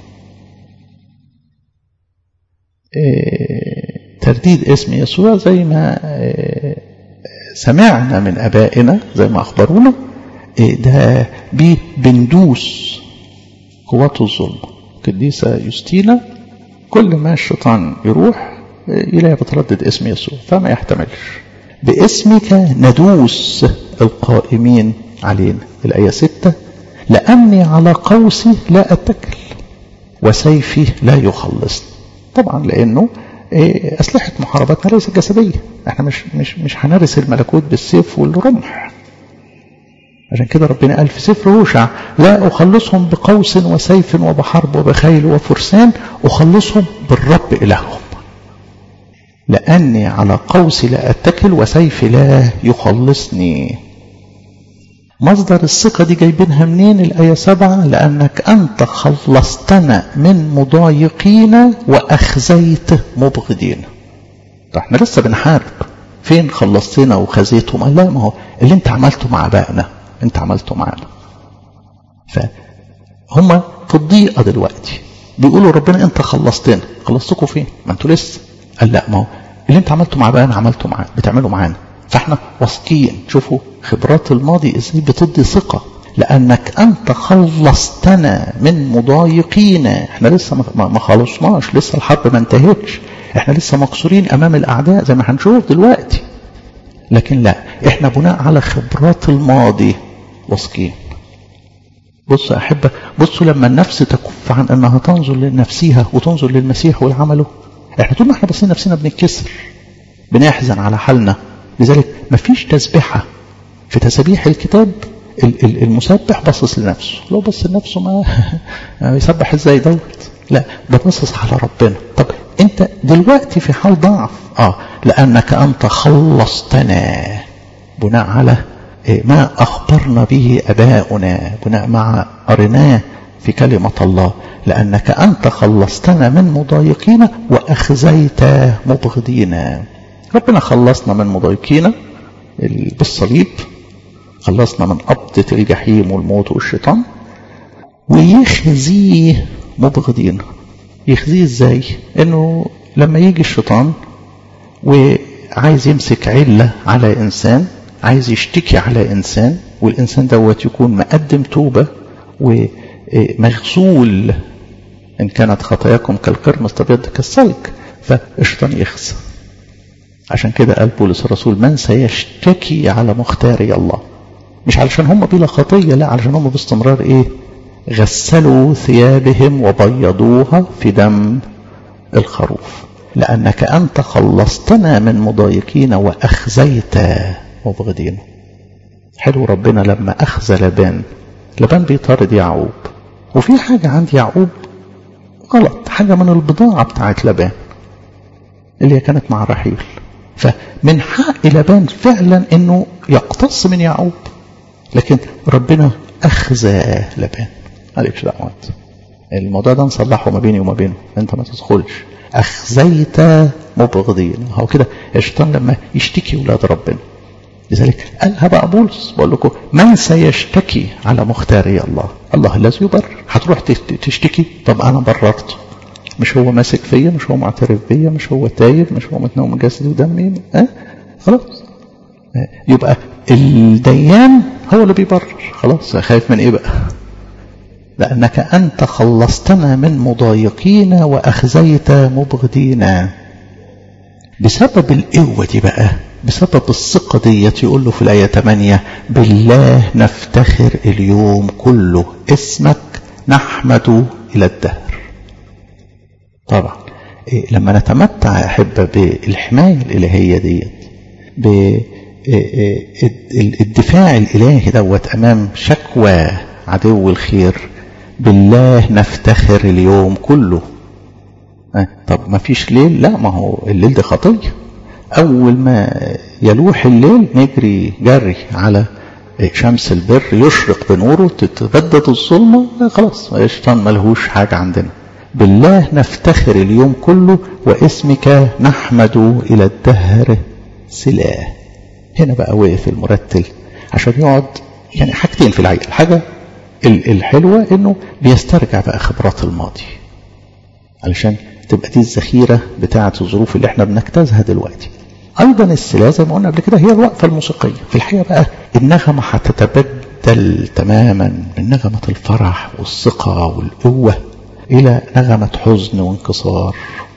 Speaker 1: إيه ترديد اسم يسوع زي ما إيه سمعنا من ابائنا زي ما اخبرونا إيه ده بيه بندوس قوات الظلم قديسه يوستينا كل ما الشيطان يروح يلاقي بتردد اسم يسوع فما يحتملش باسمك ندوس القائمين علينا الآية ستة لأني على قوسي لا أتكل وسيفي لا يخلصني طبعا لأنه أسلحة محاربتنا ليست جسدية احنا مش, مش, مش هنرث الملكوت بالسيف والرمح عشان كده ربنا قال في سفر هوشع لا أخلصهم بقوس وسيف وبحرب وبخيل وفرسان أخلصهم بالرب إلههم لأني على قوسي لا أتكل وسيفي لا يخلصني مصدر الثقة دي جايبينها منين الآية سبعة لأنك أنت خلصتنا من مضايقين وأخزيت مبغضين طيب احنا لسه بنحارب فين خلصتنا وخزيتهم قال لا ما هو اللي انت عملته مع ابائنا انت عملته معانا فهم في الضيقة دلوقتي بيقولوا ربنا انت خلصتنا خلصتكم فين ما انتوا لسه قال لا ما هو اللي انت عملته مع ابائنا عملته معانا بتعمله معانا فاحنا واثقين شوفوا خبرات الماضي ازاي بتدي ثقة لأنك أنت خلصتنا من مضايقين احنا لسه ما خلصناش لسه الحرب ما انتهتش احنا لسه مكسورين أمام الأعداء زي ما هنشوف دلوقتي لكن لا احنا بناء على خبرات الماضي واثقين بصوا يا أحبة بصوا لما النفس تكف عن أنها تنظر لنفسها وتنظر للمسيح والعمله احنا طول ما احنا باصين نفسنا بنتكسر بنحزن على حالنا لذلك مفيش تسبيحة في تسابيح الكتاب المسبح باصص لنفسه لو بص لنفسه ما يسبح ازاي دوت لا ده باصص على ربنا طب انت دلوقتي في حال ضعف اه لانك انت خلصتنا بناء على ما اخبرنا به اباؤنا بناء ما قرناه في كلمة الله لأنك أنت خلصتنا من مضايقين وأخزيت مبغضين ربنا خلصنا من مضايقين بالصليب خلصنا من قبضة الجحيم والموت والشيطان ويخزيه مبغضين يخزيه ازاي انه لما يجي الشيطان وعايز يمسك علة على انسان عايز يشتكي على انسان والانسان دوت يكون مقدم توبة ومغسول ان كانت خطاياكم كالقرمز تبيض كالسلك فالشيطان يخزى عشان كده قال بولس الرسول من سيشتكي على مختاري الله مش علشان هم بلا خطية لا علشان هم باستمرار ايه غسلوا ثيابهم وبيضوها في دم الخروف لأنك أنت خلصتنا من مضايقين وأخزيت مبغضين حلو ربنا لما أخزى لبان لبان بيطارد يعقوب وفي حاجة عند يعقوب غلط حاجة من البضاعة بتاعت لبان اللي هي كانت مع رحيل فمن حق لبان فعلا انه يقتص من يعقوب لكن ربنا اخزى لبان مالكش دعوه الموضوع ده نصلحه ما بيني وما بينه انت ما تدخلش اخزيت مبغضين هو كده الشيطان لما يشتكي ولاد ربنا لذلك قالها بقى بولس بقول لكم من سيشتكي على مختاري الله الله الذي يبرر هتروح تشتكي طب انا بررته مش هو ماسك فيا مش هو معترف بيا مش هو تايب مش هو متنوم من جسدي ودمي اه خلاص اه يبقى الديان هو اللي بيبرر خلاص خايف من ايه بقى لانك انت خلصتنا من مضايقين واخزيت مبغضينا بسبب القوه دي بقى بسبب الثقة ديت يقول له في الآية 8 بالله نفتخر اليوم كله اسمك نحمد إلى الدهر طبعا إيه لما نتمتع يا أحبة بالحماية الإلهية ديت بالدفاع الإلهي دوت أمام شكوى عدو الخير بالله نفتخر اليوم كله أه طب ما فيش ليل لا ما هو الليل ده خطيه أول ما يلوح الليل نجري جري على شمس البر يشرق بنوره تتبدد الظلمة خلاص الشيطان ملهوش حاجة عندنا بالله نفتخر اليوم كله واسمك نحمد إلى الدهر سلاه هنا بقى وقف المرتل عشان يقعد يعني حاجتين في العيل الحاجة الحلوة انه بيسترجع بقى خبرات الماضي علشان تبقى دي الذخيرة بتاعة الظروف اللي احنا بنجتازها دلوقتي ايضا السلا زي ما قلنا قبل كده هي الوقفة الموسيقية في الحقيقة بقى النغمة هتتبدل تماما من نغمة الفرح والثقة والقوة الى نغمة حزن وانكسار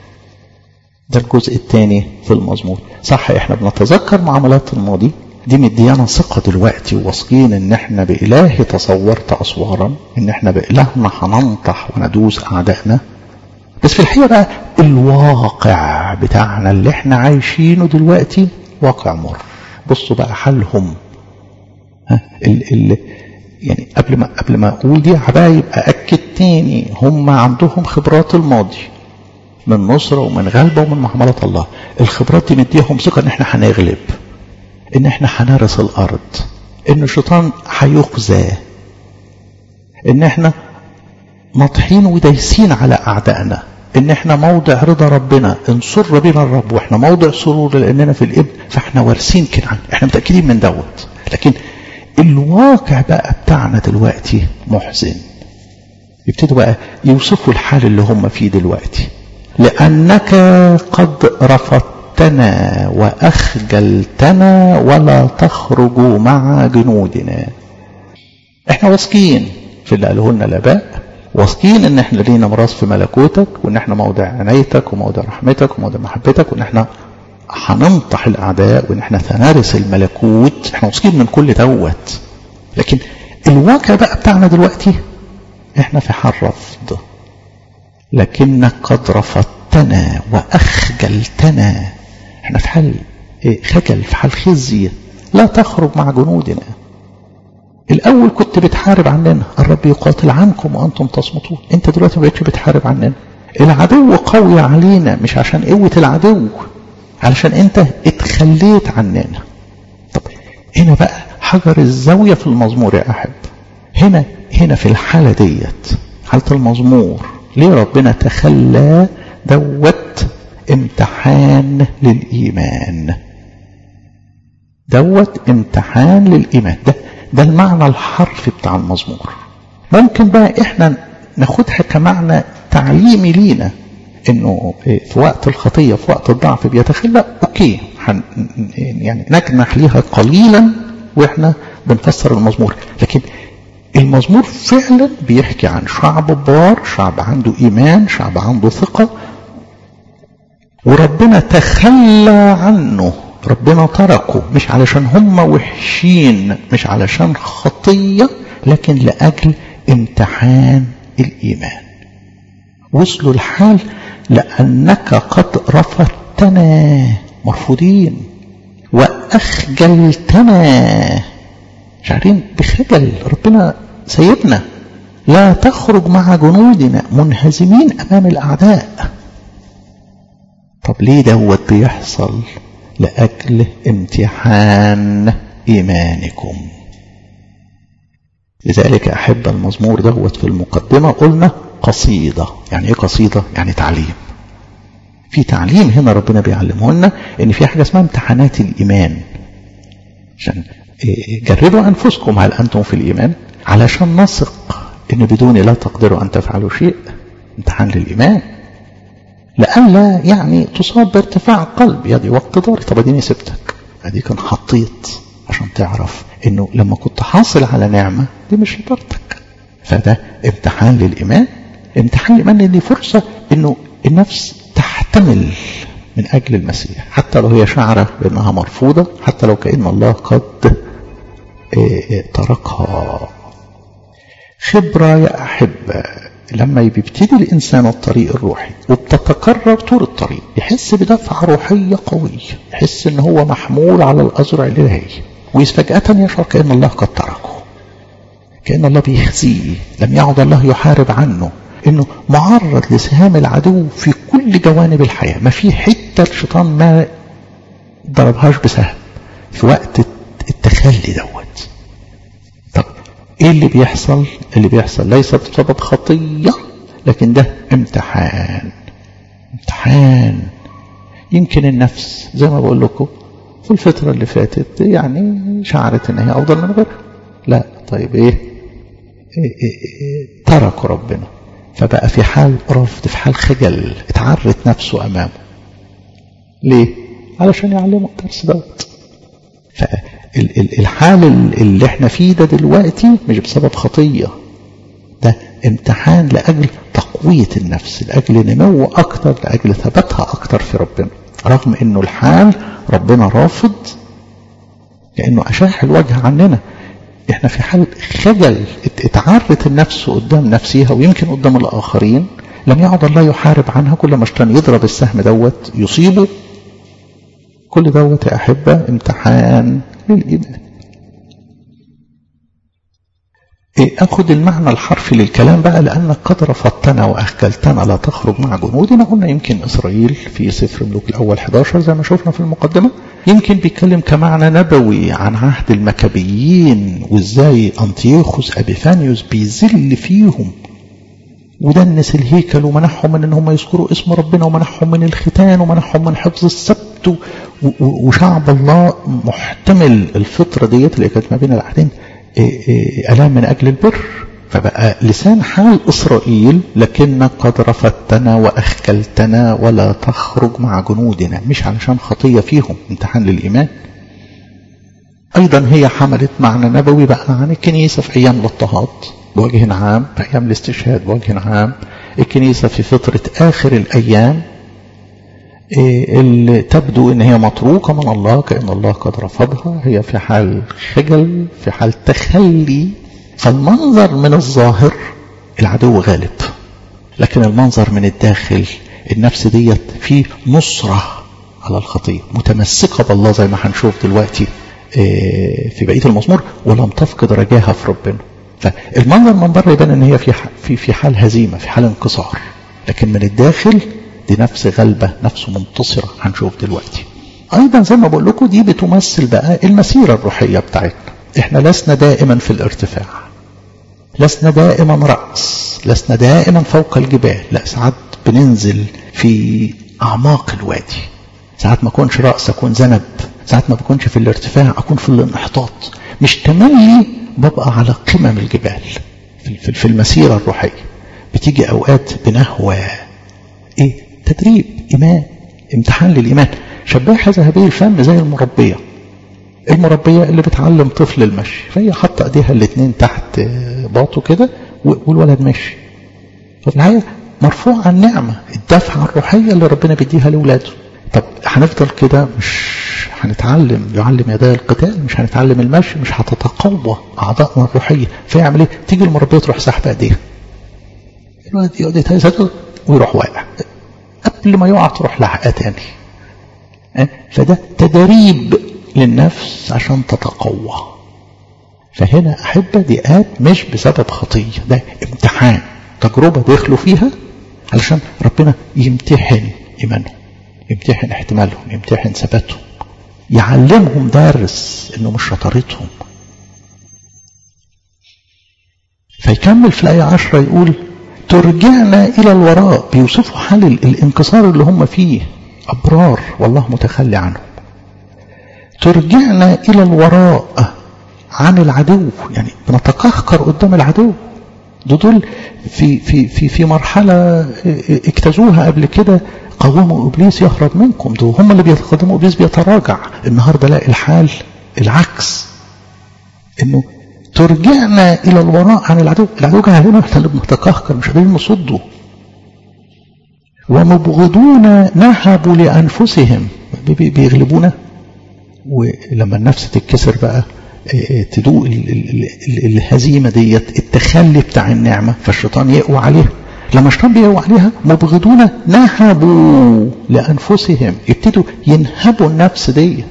Speaker 1: ده الجزء الثاني في المزمور صح احنا بنتذكر معاملات الماضي دي مديانا ثقة دلوقتي واثقين ان احنا بإله تصورت أسوارا ان احنا بإلهنا هننطح وندوس أعدائنا بس في الحقيقة بقى الواقع بتاعنا اللي احنا عايشينه دلوقتي واقع مر بصوا بقى حالهم ها ال ال يعني قبل ما قبل ما اقول دي حبايب ااكد تاني هم عندهم خبرات الماضي من نصرة ومن غلبة ومن معاملات الله الخبرات دي مديهم ثقة ان احنا هنغلب ان احنا هنرث الارض ان الشيطان هيخزى ان احنا ناطحين ودايسين على اعدائنا ان احنا موضع رضا ربنا ان سر بنا الرب واحنا موضع سرور لاننا في الابن فاحنا وارثين كنعان احنا متاكدين من دوت لكن الواقع بقى بتاعنا دلوقتي محزن يبتدوا بقى يوصفوا الحال اللي هم فيه دلوقتي لانك قد رفضتنا واخجلتنا ولا تخرج مع جنودنا احنا واثقين في اللي قاله لنا الاباء واثقين ان احنا لينا ميراث في ملكوتك وان احنا موضع عنايتك وموضع رحمتك وموضع محبتك وان احنا هننطح الاعداء وان احنا سنرث الملكوت احنا واثقين من كل دوت لكن الواقع بقى بتاعنا دلوقتي احنا في حال رفض لكنك قد رفضتنا واخجلتنا احنا في حال خجل في حال خزي لا تخرج مع جنودنا الأول كنت بتحارب عننا الرب يقاتل عنكم وأنتم تصمتون أنت دلوقتي ما بقتش بتحارب عننا العدو قوي علينا مش عشان قوة العدو علشان أنت اتخليت عننا طب هنا بقى حجر الزاوية في المزمور يا أحب هنا هنا في الحالة ديت حالة المزمور ليه ربنا تخلى دوت امتحان للإيمان دوت امتحان للإيمان ده ده المعنى الحرفي بتاع المزمور ممكن بقى احنا ناخدها كمعنى تعليمي لينا انه في وقت الخطية في وقت الضعف بيتخلى اوكي حن يعني نجنح ليها قليلا واحنا بنفسر المزمور لكن المزمور فعلا بيحكي عن شعب بار شعب عنده ايمان شعب عنده ثقة وربنا تخلى عنه ربنا تركه مش علشان هم وحشين مش علشان خطية لكن لأجل امتحان الإيمان وصلوا الحال لأنك قد رفضتنا مرفوضين وأخجلتنا شعرين بخجل ربنا سيبنا لا تخرج مع جنودنا منهزمين أمام الأعداء طب ليه دوت بيحصل لأجل امتحان إيمانكم لذلك أحب المزمور دوت في المقدمة قلنا قصيدة يعني إيه قصيدة؟ يعني تعليم في تعليم هنا ربنا بيعلمه لنا إن في حاجة اسمها امتحانات الإيمان عشان جربوا أنفسكم هل أنتم في الإيمان علشان نثق إن بدوني لا تقدروا أن تفعلوا شيء امتحان للإيمان لئلا يعني تصاب بارتفاع قلب يدي واقتداري طب اديني سبتك ادي كان حطيت عشان تعرف انه لما كنت حاصل على نعمة دي مش شطارتك فده امتحان للإيمان امتحان الإيمان ان دي فرصة انه النفس تحتمل من أجل المسيح حتى لو هي شعرة بأنها مرفوضة حتى لو كأن الله قد تركها خبرة يا أحبة لما بيبتدي الإنسان الطريق الروحي وبتتكرر طول الطريق يحس بدفعة روحية قوية يحس إن هو محمول على الأزرع الإلهي وفجأة يشعر كأن الله قد تركه كأن الله بيخزيه لم يعد الله يحارب عنه إنه معرض لسهام العدو في كل جوانب الحياة ما في حتة الشيطان ما ضربهاش بسهم في وقت التخلي دوت طب ايه اللي بيحصل اللي بيحصل ليس بسبب خطية لكن ده امتحان امتحان يمكن النفس زي ما بقول لكم في الفترة اللي فاتت يعني شعرت ان هي افضل من غيرها لا طيب ايه, إيه, إيه, إيه تركوا ربنا فبقى في حال رفض في حال خجل اتعرت نفسه امامه ليه علشان يعلمه الدرس دوت فالحال اللي احنا فيه ده دلوقتي مش بسبب خطية ده امتحان لأجل تقوية النفس لأجل نمو أكتر لأجل ثباتها أكتر في ربنا رغم انه الحال ربنا رافض لأنه أشاح الوجه عننا احنا في حال خجل اتعرت النفس قدام نفسها ويمكن قدام الآخرين لم يعد الله يحارب عنها كل ما اشتن يضرب السهم دوت يصيبه كل دوت يا أحبة امتحان للإيمان إيه أخذ المعنى الحرفي للكلام بقى لأنك قد رفضتنا وأخجلتنا لا تخرج مع جنودنا قلنا يمكن إسرائيل في سفر ملوك الأول 11 زي ما شفنا في المقدمة يمكن بيتكلم كمعنى نبوي عن عهد المكابيين وإزاي أنطيوخوس أبيفانيوس بيذل فيهم ودنس الهيكل ومنحهم من ان هم يذكروا اسم ربنا ومنحهم من الختان ومنحهم من حفظ السبت وشعب الله محتمل الفطرة ديت اللي كانت ما بين العهدين ألام من أجل البر فبقى لسان حال إسرائيل لكنك قد رفضتنا وأخكلتنا ولا تخرج مع جنودنا مش علشان خطية فيهم امتحان للإيمان أيضا هي حملت معنى نبوي بقى عن الكنيسة في أيام الاضطهاد بوجه عام في أيام الاستشهاد بوجه عام الكنيسة في فترة آخر الأيام اللي تبدو ان هي متروكة من الله كأن الله قد رفضها هي في حال خجل في حال تخلي فالمنظر من الظاهر العدو غالب لكن المنظر من الداخل النفس ديت في نصرة على الخطية متمسكة بالله زي ما هنشوف دلوقتي في بقية المزمور ولم تفقد رجاها في ربنا فالمنظر من بره يبان ان هي في في في حال هزيمة في حال انكسار لكن من الداخل دي نفس غلبة نفس منتصرة هنشوف دلوقتي أيضا زي ما بقول لكم دي بتمثل بقى المسيرة الروحية بتاعتنا احنا لسنا دائما في الارتفاع لسنا دائما رأس لسنا دائما فوق الجبال لا ساعات بننزل في أعماق الوادي ساعات ما أكونش رأس أكون ذنب ساعات ما بكونش في الارتفاع أكون في الانحطاط مش تملي ببقى على قمم الجبال في المسيرة الروحية بتيجي أوقات بنهوى إيه تدريب إيمان امتحان للإيمان شباحة ذهبية الفم زي المربية المربية اللي بتعلم طفل المشي فهي حاطة ايديها الاثنين تحت باطه كده والولد ماشي ففي الحقيقة مرفوع عن نعمة الدفعة الروحية اللي ربنا بيديها لأولاده طب هنفضل كده مش هنتعلم يعلم يدي القتال مش هنتعلم المشي مش هتتقوى أعضائنا الروحية فيعمل ايه تيجي المربية تروح سحب ايديها الولد يقعد يتهزق ويروح واقع قبل ما يقع تروح لحقها تاني فده تدريب للنفس عشان تتقوى فهنا أحبة دقات مش بسبب خطية ده امتحان تجربة دخلوا فيها علشان ربنا يمتحن إيمانهم يمتحن احتمالهم يمتحن ثباتهم يعلمهم درس انه مش شطارتهم فيكمل في الآية عشرة يقول ترجعنا إلى الوراء بيوصفوا حال الانكسار اللي هم فيه أبرار والله متخلي عنهم ترجعنا إلى الوراء عن العدو يعني بنتقهقر قدام العدو دول في في في في مرحلة اجتازوها قبل كده قوموا ابليس يهرب منكم دول هم اللي بيقدموا ابليس بيتراجع النهارده لا الحال العكس انه ترجعنا الى الوراء عن العدو العدو جه علينا احنا اللي بنتقهقر مش قادرين نصده ومبغضون نهبوا لانفسهم بيغلبونا ولما النفس تتكسر بقى تدوق الهزيمه ديت التخلي بتاع النعمه فالشيطان يقوى عليها لما الشيطان بيقوى عليها مبغضون نهبوا لانفسهم يبتدوا ينهبوا النفس ديت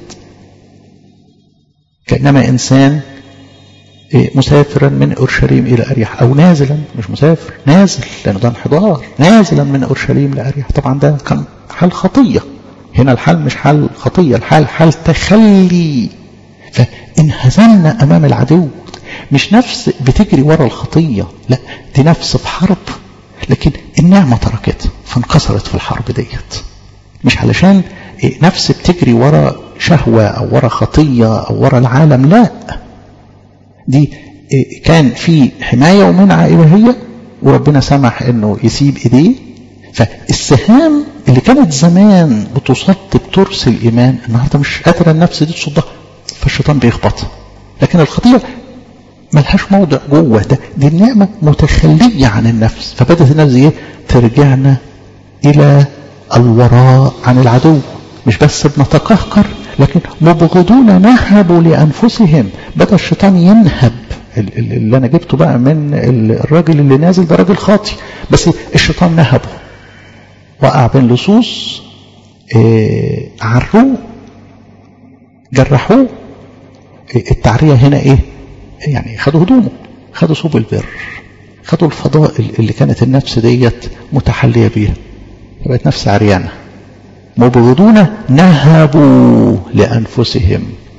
Speaker 1: كانما انسان مسافرا من اورشليم الى اريح او نازلا مش مسافر نازل لانه ده انحدار نازلا من اورشليم لاريح طبعا ده كان حال خطيه هنا الحال مش حال خطيه الحال حال تخلي فانهزمنا امام العدو مش نفس بتجري ورا الخطيه لا دي نفس في حرب لكن النعمه تركتها فانكسرت في الحرب ديت مش علشان نفس بتجري ورا شهوه او ورا خطيه او ورا العالم لا دي كان في حماية ومنعة إلهية وربنا سمح انه يسيب ايديه فالسهام اللي كانت زمان بتصد بترس الايمان النهارده مش قادره النفس دي تصدها فالشيطان بيخبطها لكن الخطيه ملهاش موضع جوه ده دي النعمه متخليه عن النفس فبدات النفس دي ترجعنا الى الوراء عن العدو مش بس بنتقهقر لكن مبغضون نهبوا لانفسهم بدا الشيطان ينهب اللي انا جبته بقى من الراجل اللي نازل ده راجل خاطي بس الشيطان نهبه وقع بين لصوص إيه عروه جرحوه إيه التعرية هنا ايه يعني خدوا هدومه خدوا صوب البر خدوا الفضائل اللي كانت النفس ديت متحلية بيها فبقت نفس عريانة مبغضون نهبوا لأنفسهم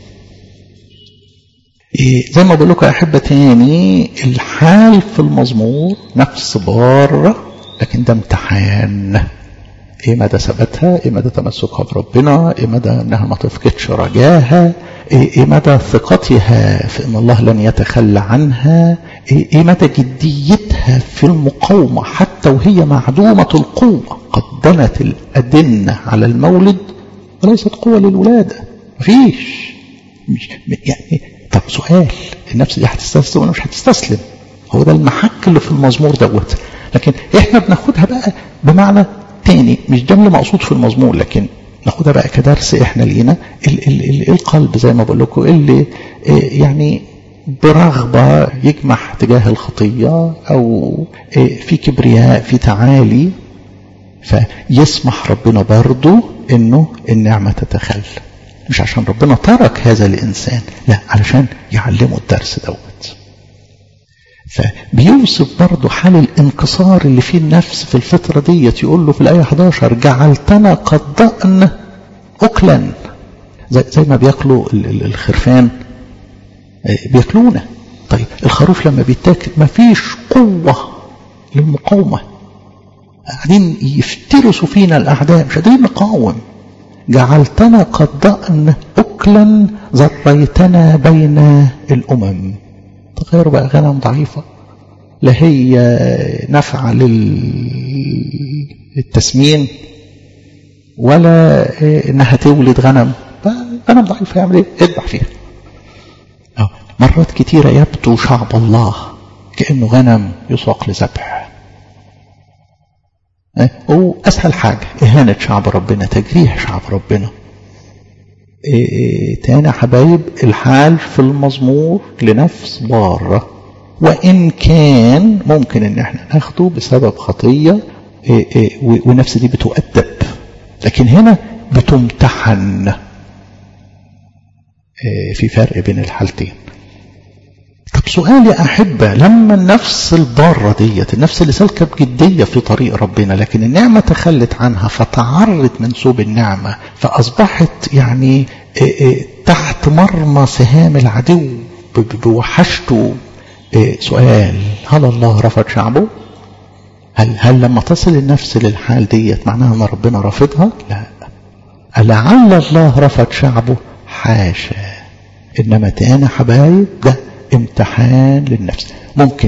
Speaker 1: إيه زي ما بقول لكم يا أحبة تاني الحال في المزمور نفس بارة لكن ده امتحان ايه مدى ثباتها ايه مدى تمسكها بربنا ايه مدى انها ما تفقدش رجاها ايه, إيه مدى ثقتها في ان الله لن يتخلى عنها ايه, إيه مدى جديتها في المقاومة حتى وهي معدومة القوة قدمت الأدنة على المولد وليست قوة للولادة مفيش مش يعني طب سؤال النفس دي هتستسلم ولا مش هتستسلم هو ده المحك اللي في المزمور دوت لكن احنا بناخدها بقى بمعنى تاني مش ده اللي مقصود في المزمور لكن ناخدها بقى كدرس احنا لينا ال ال ال القلب زي ما بقول لكم اللي يعني برغبة يجمح تجاه الخطية أو في كبرياء في تعالي فيسمح ربنا برضه انه النعمة تتخلى مش عشان ربنا ترك هذا الإنسان لا علشان يعلمه الدرس دوت فبيوصف برضه حال الانكسار اللي فيه النفس في الفترة ديت يقول له في الآية 11 جعلتنا قد ضأن أكلا زي, زي ما بياكلوا الخرفان بياكلونا طيب الخروف لما بيتاكل مفيش قوة للمقاومة قاعدين يفترسوا فينا الأعداء مش قادرين نقاوم جعلتنا قد ضأن أكلا ذريتنا بين الأمم تخيلوا بقى غنم ضعيفة لا هي نافعة للتسمين ولا انها تولد غنم غنم ضعيف يعمل ايه اذبح فيها أو مرات كتيرة يبدو شعب الله كأنه غنم يسوق لذبح هو أسهل حاجة إهانة شعب ربنا تجريح شعب ربنا إيه إيه تاني حبايب الحال في المزمور لنفس بارة وإن كان ممكن إن احنا ناخده بسبب خطية إيه والنفس دي بتؤدب لكن هنا بتمتحن في فرق بين الحالتين طب سؤال يا أحبة لما النفس البارة ديت النفس اللي سالكة بجدية في طريق ربنا لكن النعمة تخلت عنها فتعرت منسوب النعمة فأصبحت يعني تحت مرمى سهام العدو بوحشته سؤال هل الله رفض شعبه هل, هل لما تصل النفس للحال ديت معناها ان ربنا رافضها لا لعل الله رفض شعبه حاشا إنما تاني حبايب ده امتحان للنفس ممكن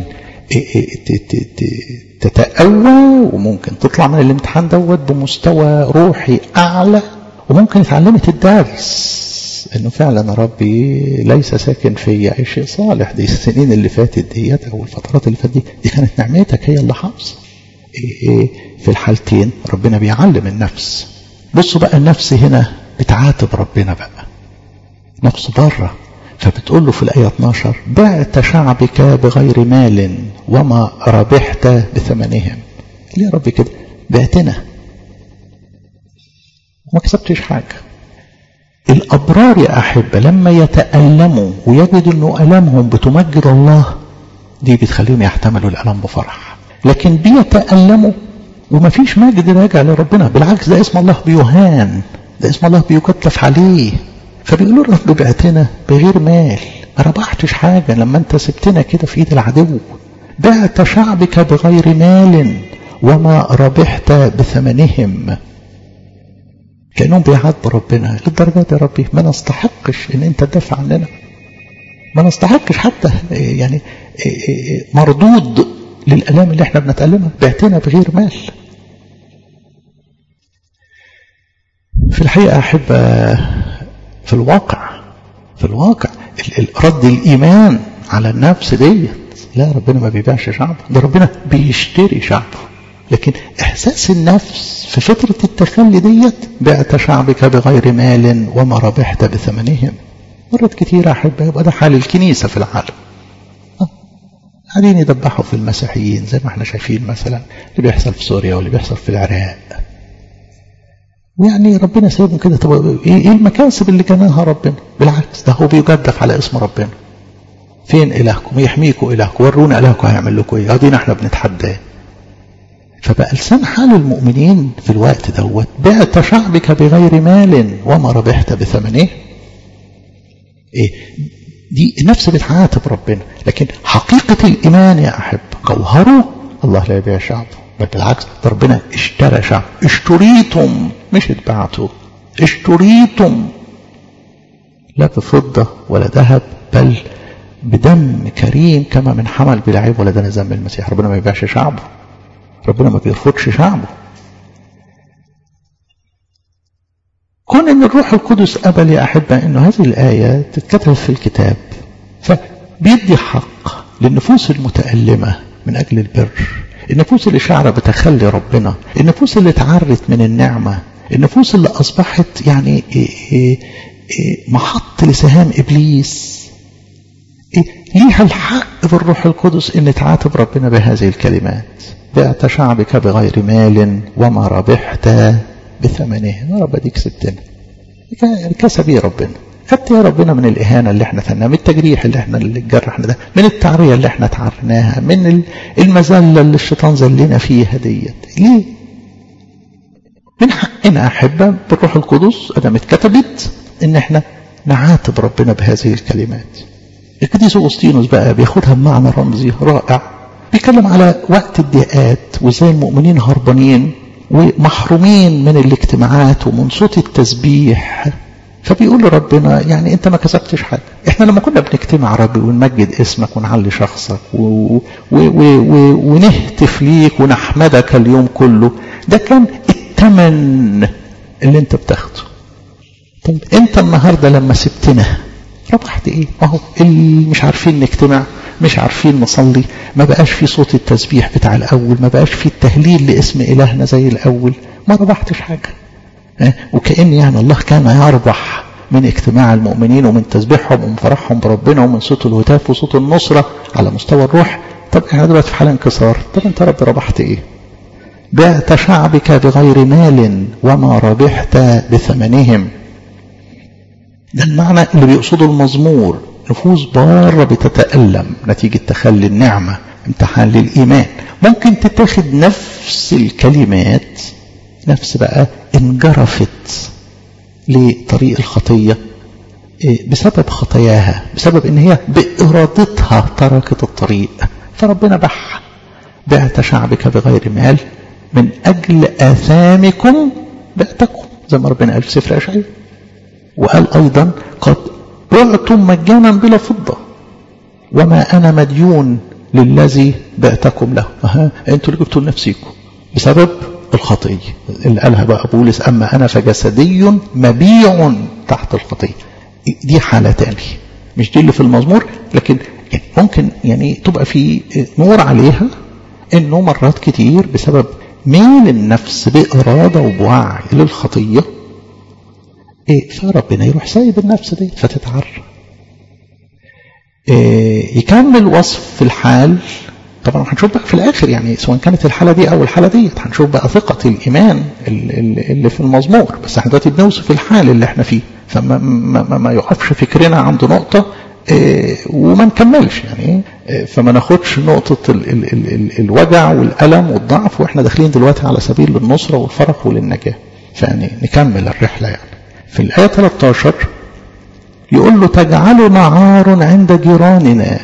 Speaker 1: تتقوى وممكن تطلع من الامتحان دوت بمستوى روحي أعلى وممكن اتعلمت الدرس انه فعلا ربي ليس ساكن في اي شيء صالح دي السنين اللي فاتت ديت او الفترات اللي فاتت دي دي كانت نعمتك هي اللي حافظه إيه في الحالتين ربنا بيعلم النفس بصوا بقى النفس هنا بتعاتب ربنا بقى نفس بره فبتقول له في الآية 12 بعت شعبك بغير مال وما ربحت بثمنهم ليه يا ربي كده بعتنا وما كسبتش حاجة الأبرار يا أحبة لما يتألموا ويجدوا أنه ألمهم بتمجد الله دي بتخليهم يحتملوا الألم بفرح لكن بيتألموا وما فيش مجد راجع لربنا بالعكس ده اسم الله بيهان ده اسم الله بيكتف عليه فبيقولوا الرب بعتنا بغير مال ما ربحتش حاجة لما انت سبتنا كده في ايد العدو بعت شعبك بغير مال وما ربحت بثمنهم كأنهم بيعاتبوا ربنا للدرجة دي يا ربي ما نستحقش ان انت تدافع عننا ما نستحقش حتى يعني مردود للألام اللي احنا بنتألمها بعتنا بغير مال في الحقيقة أحب في الواقع في الواقع رد الإيمان على النفس ديت لا ربنا ما بيبيعش شعبه ده ربنا بيشتري شعبه لكن إحساس النفس في فترة التخلي ديت بعت شعبك بغير مال وما ربحت بثمنهم مرات كتيرة أحب يبقى ده حال الكنيسة في العالم قاعدين يدبحوا في المسيحيين زي ما احنا شايفين مثلا اللي بيحصل في سوريا واللي بيحصل في العراق ويعني ربنا سايبهم كده طب ايه المكاسب اللي كانها ربنا بالعكس ده هو بيجدف على اسم ربنا فين الهكم يحميكم الهكم ورونا الهكم هيعمل لكم ايه ادينا احنا بنتحداه فبقى لسان حال المؤمنين في الوقت دوت بعت شعبك بغير مال وما ربحت بثمنه ايه دي نفس بتعاتب ربنا لكن حقيقة الإيمان يا أحب جوهره الله لا يبيع شعبه بل بالعكس ده ربنا اشترى شعب اشتريتم مش اتبعتوا اشتريتم لا بفضة ولا ذهب بل بدم كريم كما من حمل بلا عيب ولا دنس ذنب المسيح ربنا ما يبيعش شعبه ربنا ما بيرفضش شعبه كون ان الروح القدس قبل يا احبه انه هذه الايه تتكتب في الكتاب فبيدي حق للنفوس المتالمه من اجل البر النفوس اللي شعر بتخلي ربنا النفوس اللي اتعرت من النعمه النفوس اللي اصبحت يعني محط لسهام ابليس ليها الحق في الروح القدس ان تعاتب ربنا بهذه الكلمات بعت شعبك بغير مال وما ربحت بثمنه يا رب اديك سبتنا كسب يا ربنا خدت يا ربنا من الإهانة اللي احنا ثناها من التجريح اللي احنا اللي اتجرحنا ده من التعرية اللي احنا تعرناها من المذلة اللي الشيطان زلنا فيها ديت ليه من حقنا أحبة بالروح القدس أدام اتكتبت إن احنا نعاتب ربنا بهذه الكلمات القديس أغسطينوس بقى بياخدها بمعنى رمزي رائع بيتكلم على وقت الضيقات وازاي المؤمنين هربانين ومحرومين من الاجتماعات ومن صوت التسبيح فبيقول لربنا يعني انت ما كسبتش حاجه احنا لما كنا بنجتمع ربي ونمجد اسمك ونعلي شخصك و... و... و... و... ونهتف ليك ونحمدك اليوم كله ده كان الثمن اللي انت بتاخده طيب انت النهارده لما سبتنا ربحت ايه ما هو اللي مش عارفين نجتمع مش عارفين نصلي ما بقاش في صوت التسبيح بتاع الاول ما بقاش في التهليل لاسم الهنا زي الاول ما ربحتش حاجه وكأن يعني الله كان يربح من اجتماع المؤمنين ومن تسبيحهم ومن فرحهم بربنا ومن صوت الهتاف وصوت النصرة على مستوى الروح طب احنا دلوقتي في حال انكسار طب انت رب ربحت ايه بعت شعبك بغير مال وما ربحت بثمنهم ده المعنى اللي بيقصده المزمور نفوس بارة بتتألم نتيجة تخلي النعمة امتحان للإيمان ممكن تتاخد نفس الكلمات نفس بقى انجرفت لطريق الخطية بسبب خطاياها بسبب ان هي بإرادتها تركت الطريق فربنا بح بعت شعبك بغير مال من أجل آثامكم بعتكم زي ما ربنا قال في سفر أشعياء وقال أيضا قد بعتم مجانا بلا فضة وما أنا مديون للذي بعتكم له أها أنتوا اللي جبتوا لنفسيكم بسبب الخطية اللي قالها بقى بولس أما أنا فجسدي مبيع تحت الخطية دي حالة تاني مش دي اللي في المزمور لكن ممكن يعني تبقى في نور عليها انه مرات كتير بسبب ميل النفس بإرادة وبوعي للخطية إيه فربنا يروح سايب النفس دي فتتعرى إيه يكمل وصف في الحال طبعا هنشوف بقى في الاخر يعني سواء كانت الحاله دي او الحاله دي هنشوف بقى ثقه الايمان اللي في المزمور بس احنا دلوقتي بنوصف الحال اللي احنا فيه فما ما, ما يقفش فكرنا عند نقطه إيه وما نكملش يعني إيه فما ناخدش نقطه ال ال ال ال الوجع والالم والضعف واحنا داخلين دلوقتي على سبيل للنصره والفرح وللنجاه فيعني نكمل الرحله يعني في الايه 13 يقول له تجعلنا عار عند جيراننا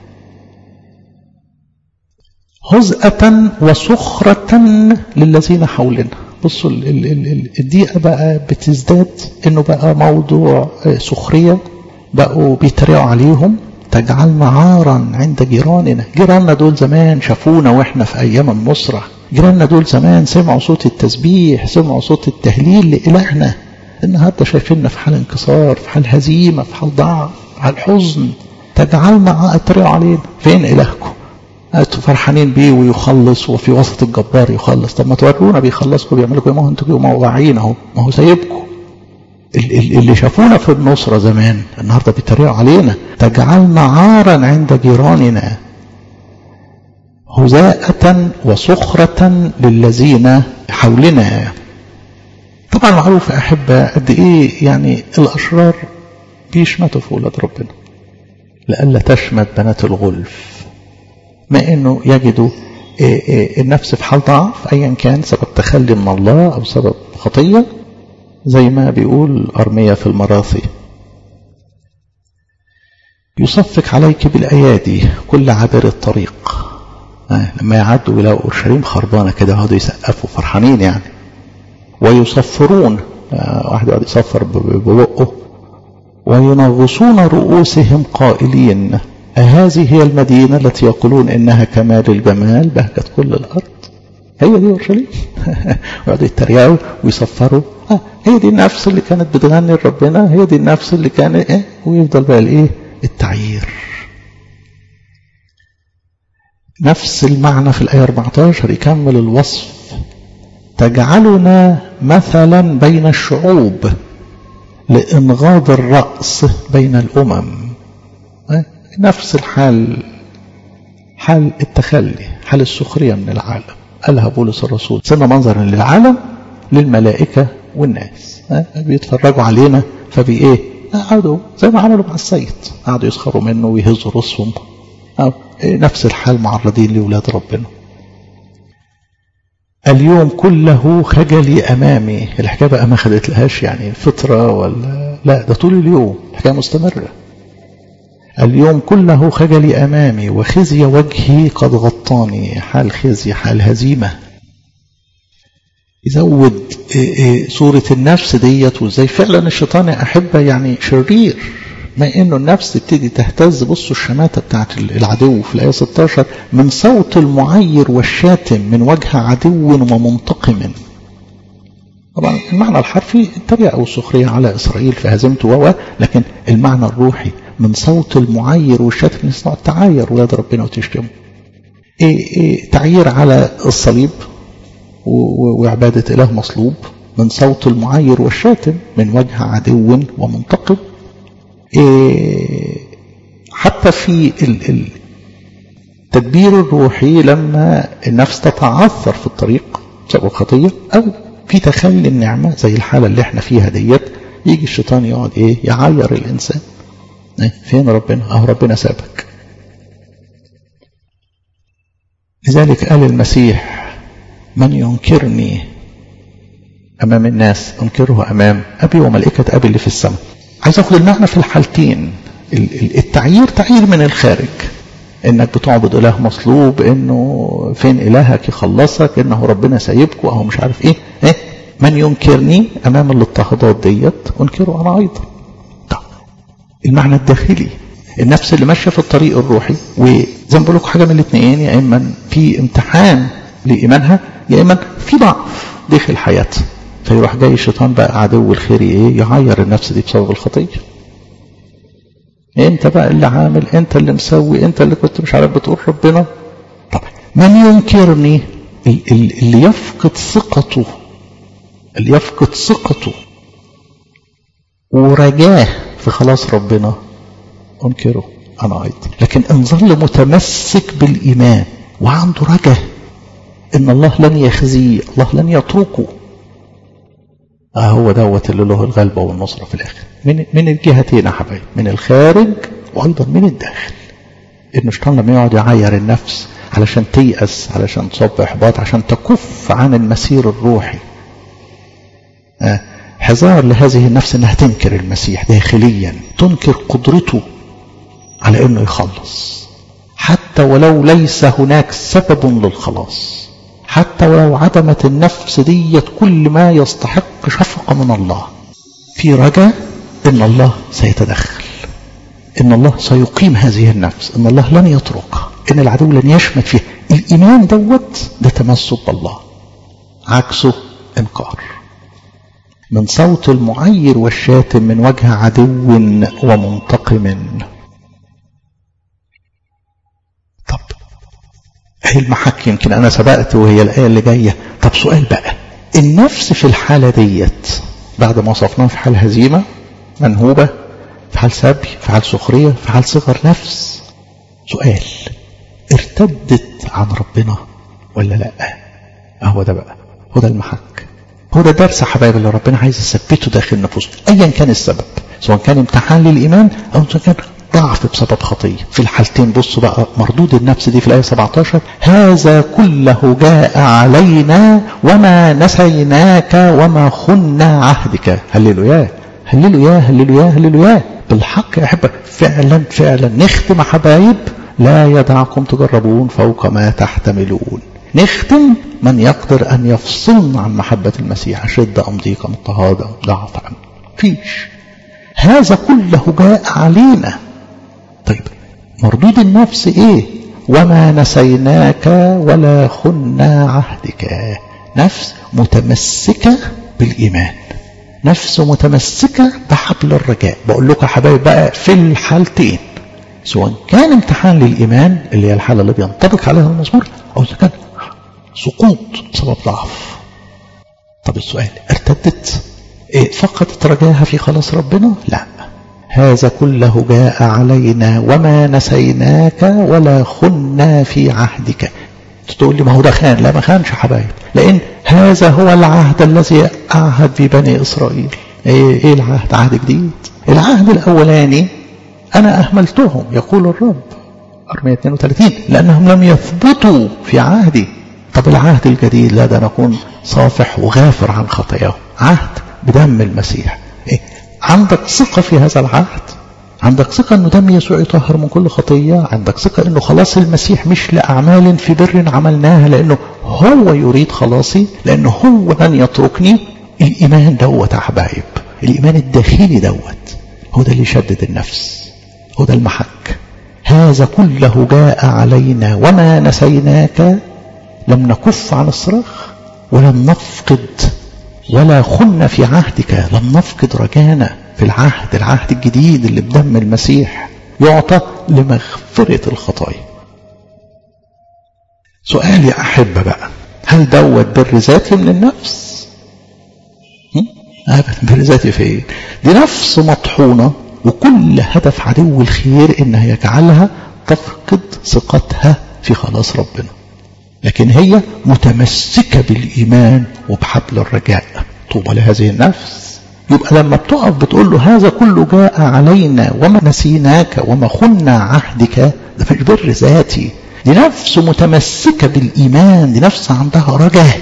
Speaker 1: هزءة وسخرة للذين حولنا بصوا الدقيقة بقى بتزداد انه بقى موضوع سخرية بقوا بيتريقوا عليهم تجعلنا عارا عند جيراننا جيراننا دول زمان شافونا واحنا في ايام النصرة جيراننا دول زمان سمعوا صوت التسبيح سمعوا صوت التهليل لإلهنا النهارده شايفيننا في حال انكسار في حال هزيمة في حال ضعف في حال حزن تجعلنا اتريقوا علينا فين إلهكم انتوا فرحانين بيه ويخلص وفي وسط الجبار يخلص طب ما تورونا بيخلصكم بيعمل لكم ما هو انتوا موضعين اهو ما هو سايبكم اللي شافونا في النصرة زمان النهارده بيتريقوا علينا تجعلنا عارا عند جيراننا هزاءة وسخرة للذين حولنا طبعا معروف يا أحبة قد إيه يعني الأشرار بيشمتوا في ولاد ربنا لئلا تشمت بنات الغلف ما انه يجدوا النفس في حال ضعف ايا كان سبب تخلي من الله او سبب خطيه زي ما بيقول ارميه في المراثي يصفق عليك بالايادي كل عابر الطريق لما يعدوا الى اورشليم خربانه كده يقعدوا يسقفوا فرحانين يعني ويصفرون واحد يقعد يصفر ببقه وينغصون رؤوسهم قائلين أهذه هي المدينة التي يقولون إنها كمال الجمال بهجت كل الأرض هي دي أورشليم ويقعدوا يتريقوا ويصفروا آه هي دي النفس اللي كانت بتغني لربنا هي دي النفس اللي كانت إيه ويفضل بقى الإيه التعيير نفس المعنى في الآية 14 يكمل الوصف تجعلنا مثلا بين الشعوب لإنغاض الرأس بين الأمم نفس الحال حال التخلي حال السخرية من العالم قالها بولس الرسول سنة منظرا للعالم للملائكة والناس بيتفرجوا علينا فبي ايه قعدوا زي ما عملوا مع السيد قعدوا يسخروا منه ويهزوا رؤوسهم نفس الحال معرضين لولاد ربنا اليوم كله خجلي امامي الحكايه بقى ما خدتلهاش يعني فتره ولا لا ده طول اليوم الحكايه مستمره اليوم كله خجلي أمامي وخزي وجهي قد غطاني حال خزي حال هزيمة يزود صورة النفس ديت وازاي فعلا الشيطان أحبة يعني شرير ما انه النفس تبتدي تهتز بصوا الشماتة بتاعت العدو في الآية 16 من صوت المعير والشاتم من وجه عدو ومنتقم طبعا المعنى الحرفي التريقة والسخرية على إسرائيل في هزيمته و لكن المعنى الروحي من صوت المعير والشتم يصنع التعاير ولاد ربنا وتشتمه إيه إيه تعيير على الصليب وعبادة إله مصلوب من صوت المعير والشاتم من وجه عدو ومنتقم إيه حتى في التدبير الروحي لما النفس تتعثر في الطريق بسبب الخطية أو في تخلي النعمة زي الحالة اللي احنا فيها ديت يجي الشيطان يقعد ايه يعير الإنسان فين ربنا اهو ربنا سابك لذلك قال المسيح من ينكرني امام الناس انكره امام ابي وملائكه ابي اللي في السماء عايز اخد المعنى في الحالتين التعيير تعيير من الخارج انك بتعبد اله مصلوب انه فين الهك يخلصك انه ربنا سايبكم او مش عارف ايه ايه من ينكرني امام الاضطهادات ديت انكره انا ايضا طب المعنى الداخلي النفس اللي ماشيه في الطريق الروحي وزي ما بقول لكم حاجه من الاثنين يا اما في امتحان لايمانها يا اما في ضعف داخل حياتها فيروح جاي الشيطان بقى عدو الخير ايه يعير النفس دي بسبب الخطيه انت بقى اللي عامل انت اللي مسوي انت اللي كنت مش عارف بتقول ربنا طب من ينكرني اللي يفقد ثقته اللي يفقد ثقته ورجاه في خلاص ربنا انكره انا ايضا لكن ان ظل متمسك بالايمان وعنده رجاه ان الله لن يخزيه الله لن يتركه آه هو دوت اللي له الغلبة والنصرة في الآخر من من الجهتين يا حبايبي من الخارج وأيضا من الداخل إن الشيطان لما يقعد يعير النفس علشان تيأس علشان تصاب إحباط عشان تكف عن المسير الروحي آه حذار لهذه النفس إنها تنكر المسيح داخليا تنكر قدرته على إنه يخلص حتى ولو ليس هناك سبب للخلاص حتى ولو عدمت النفس ديت كل ما يستحق شفقة من الله في رجاء ان الله سيتدخل ان الله سيقيم هذه النفس ان الله لن يتركها ان العدو لن يشمت فيها الايمان دوت ده تمسك بالله عكسه انكار من صوت المعير والشاتم من وجه عدو ومنتقم طب هي المحك يمكن انا سبقت وهي الايه اللي جايه طب سؤال بقى النفس في الحاله ديت بعد ما وصفناها في حال هزيمه منهوبه في حال سبي في حال سخريه في حال صغر نفس سؤال ارتدت عن ربنا ولا لا اهو ده بقى هو ده المحك هو ده درس يا حبايبي اللي ربنا عايز يثبته داخل نفوسنا ايا كان السبب سواء كان امتحان للايمان او سواء كان ضعف بسبب خطية في الحالتين بصوا بقى مردود النفس دي في الآية 17 هذا كله جاء علينا وما نسيناك وما خنا عهدك هللوا يا هللوا يا هللوا يا هللوا يا بالحق يا أحبة فعلا فعلا نختم حبايب لا يدعكم تجربون فوق ما تحتملون نختم من يقدر أن يفصلنا عن محبة المسيح شدة أم ضيقة اضطهاد أم ضعف فيش هذا كله جاء علينا طيب مردود النفس ايه وما نسيناك ولا خنا عهدك نفس متمسكة بالإيمان نفس متمسكة بحبل الرجاء بقول لكم يا حبايب بقى في الحالتين سواء كان امتحان للإيمان اللي هي الحالة اللي بينطبق عليها المزمور أو إذا كان سقوط بسبب ضعف طب السؤال ارتدت إيه فقدت رجاها في خلاص ربنا لا هذا كله جاء علينا وما نسيناك ولا خنا في عهدك تقول لي ما هو ده خان لا ما خانش حبايب لأن هذا هو العهد الذي أعهد في بني إسرائيل إيه, إيه العهد عهد جديد العهد الأولاني أنا أهملتهم يقول الرب أرمية 32 لأنهم لم يثبتوا في عهدي طب العهد الجديد لا ده نكون صافح وغافر عن خطاياهم عهد بدم المسيح إيه؟ عندك ثقة في هذا العهد عندك ثقة أنه دم يسوع يطهر من كل خطية عندك ثقة أنه خلاص المسيح مش لأعمال في بر عملناها لأنه هو يريد خلاصي لأنه هو لن يتركني الإيمان دوت يا حبايب الإيمان الداخلي دوت هو ده اللي يشدد النفس هو ده المحك هذا كله جاء علينا وما نسيناك لم نكف عن الصراخ ولم نفقد ولا خن في عهدك لم نفقد رجانا في العهد العهد الجديد اللي بدم المسيح يعطى لمغفرة الخطايا سؤال يا أحبة بقى هل دوت بر ذاتي من النفس أبدا بر ذاتي فين دي نفس مطحونة وكل هدف عدو الخير إنها يجعلها تفقد ثقتها في خلاص ربنا لكن هي متمسكة بالإيمان وبحبل الرجاء طوبى لهذه النفس يبقى لما بتقف بتقول له هذا كله جاء علينا وما نسيناك وما خنا عهدك ده مش بر ذاتي دي نفس متمسكة بالإيمان دي نفس عندها رجاء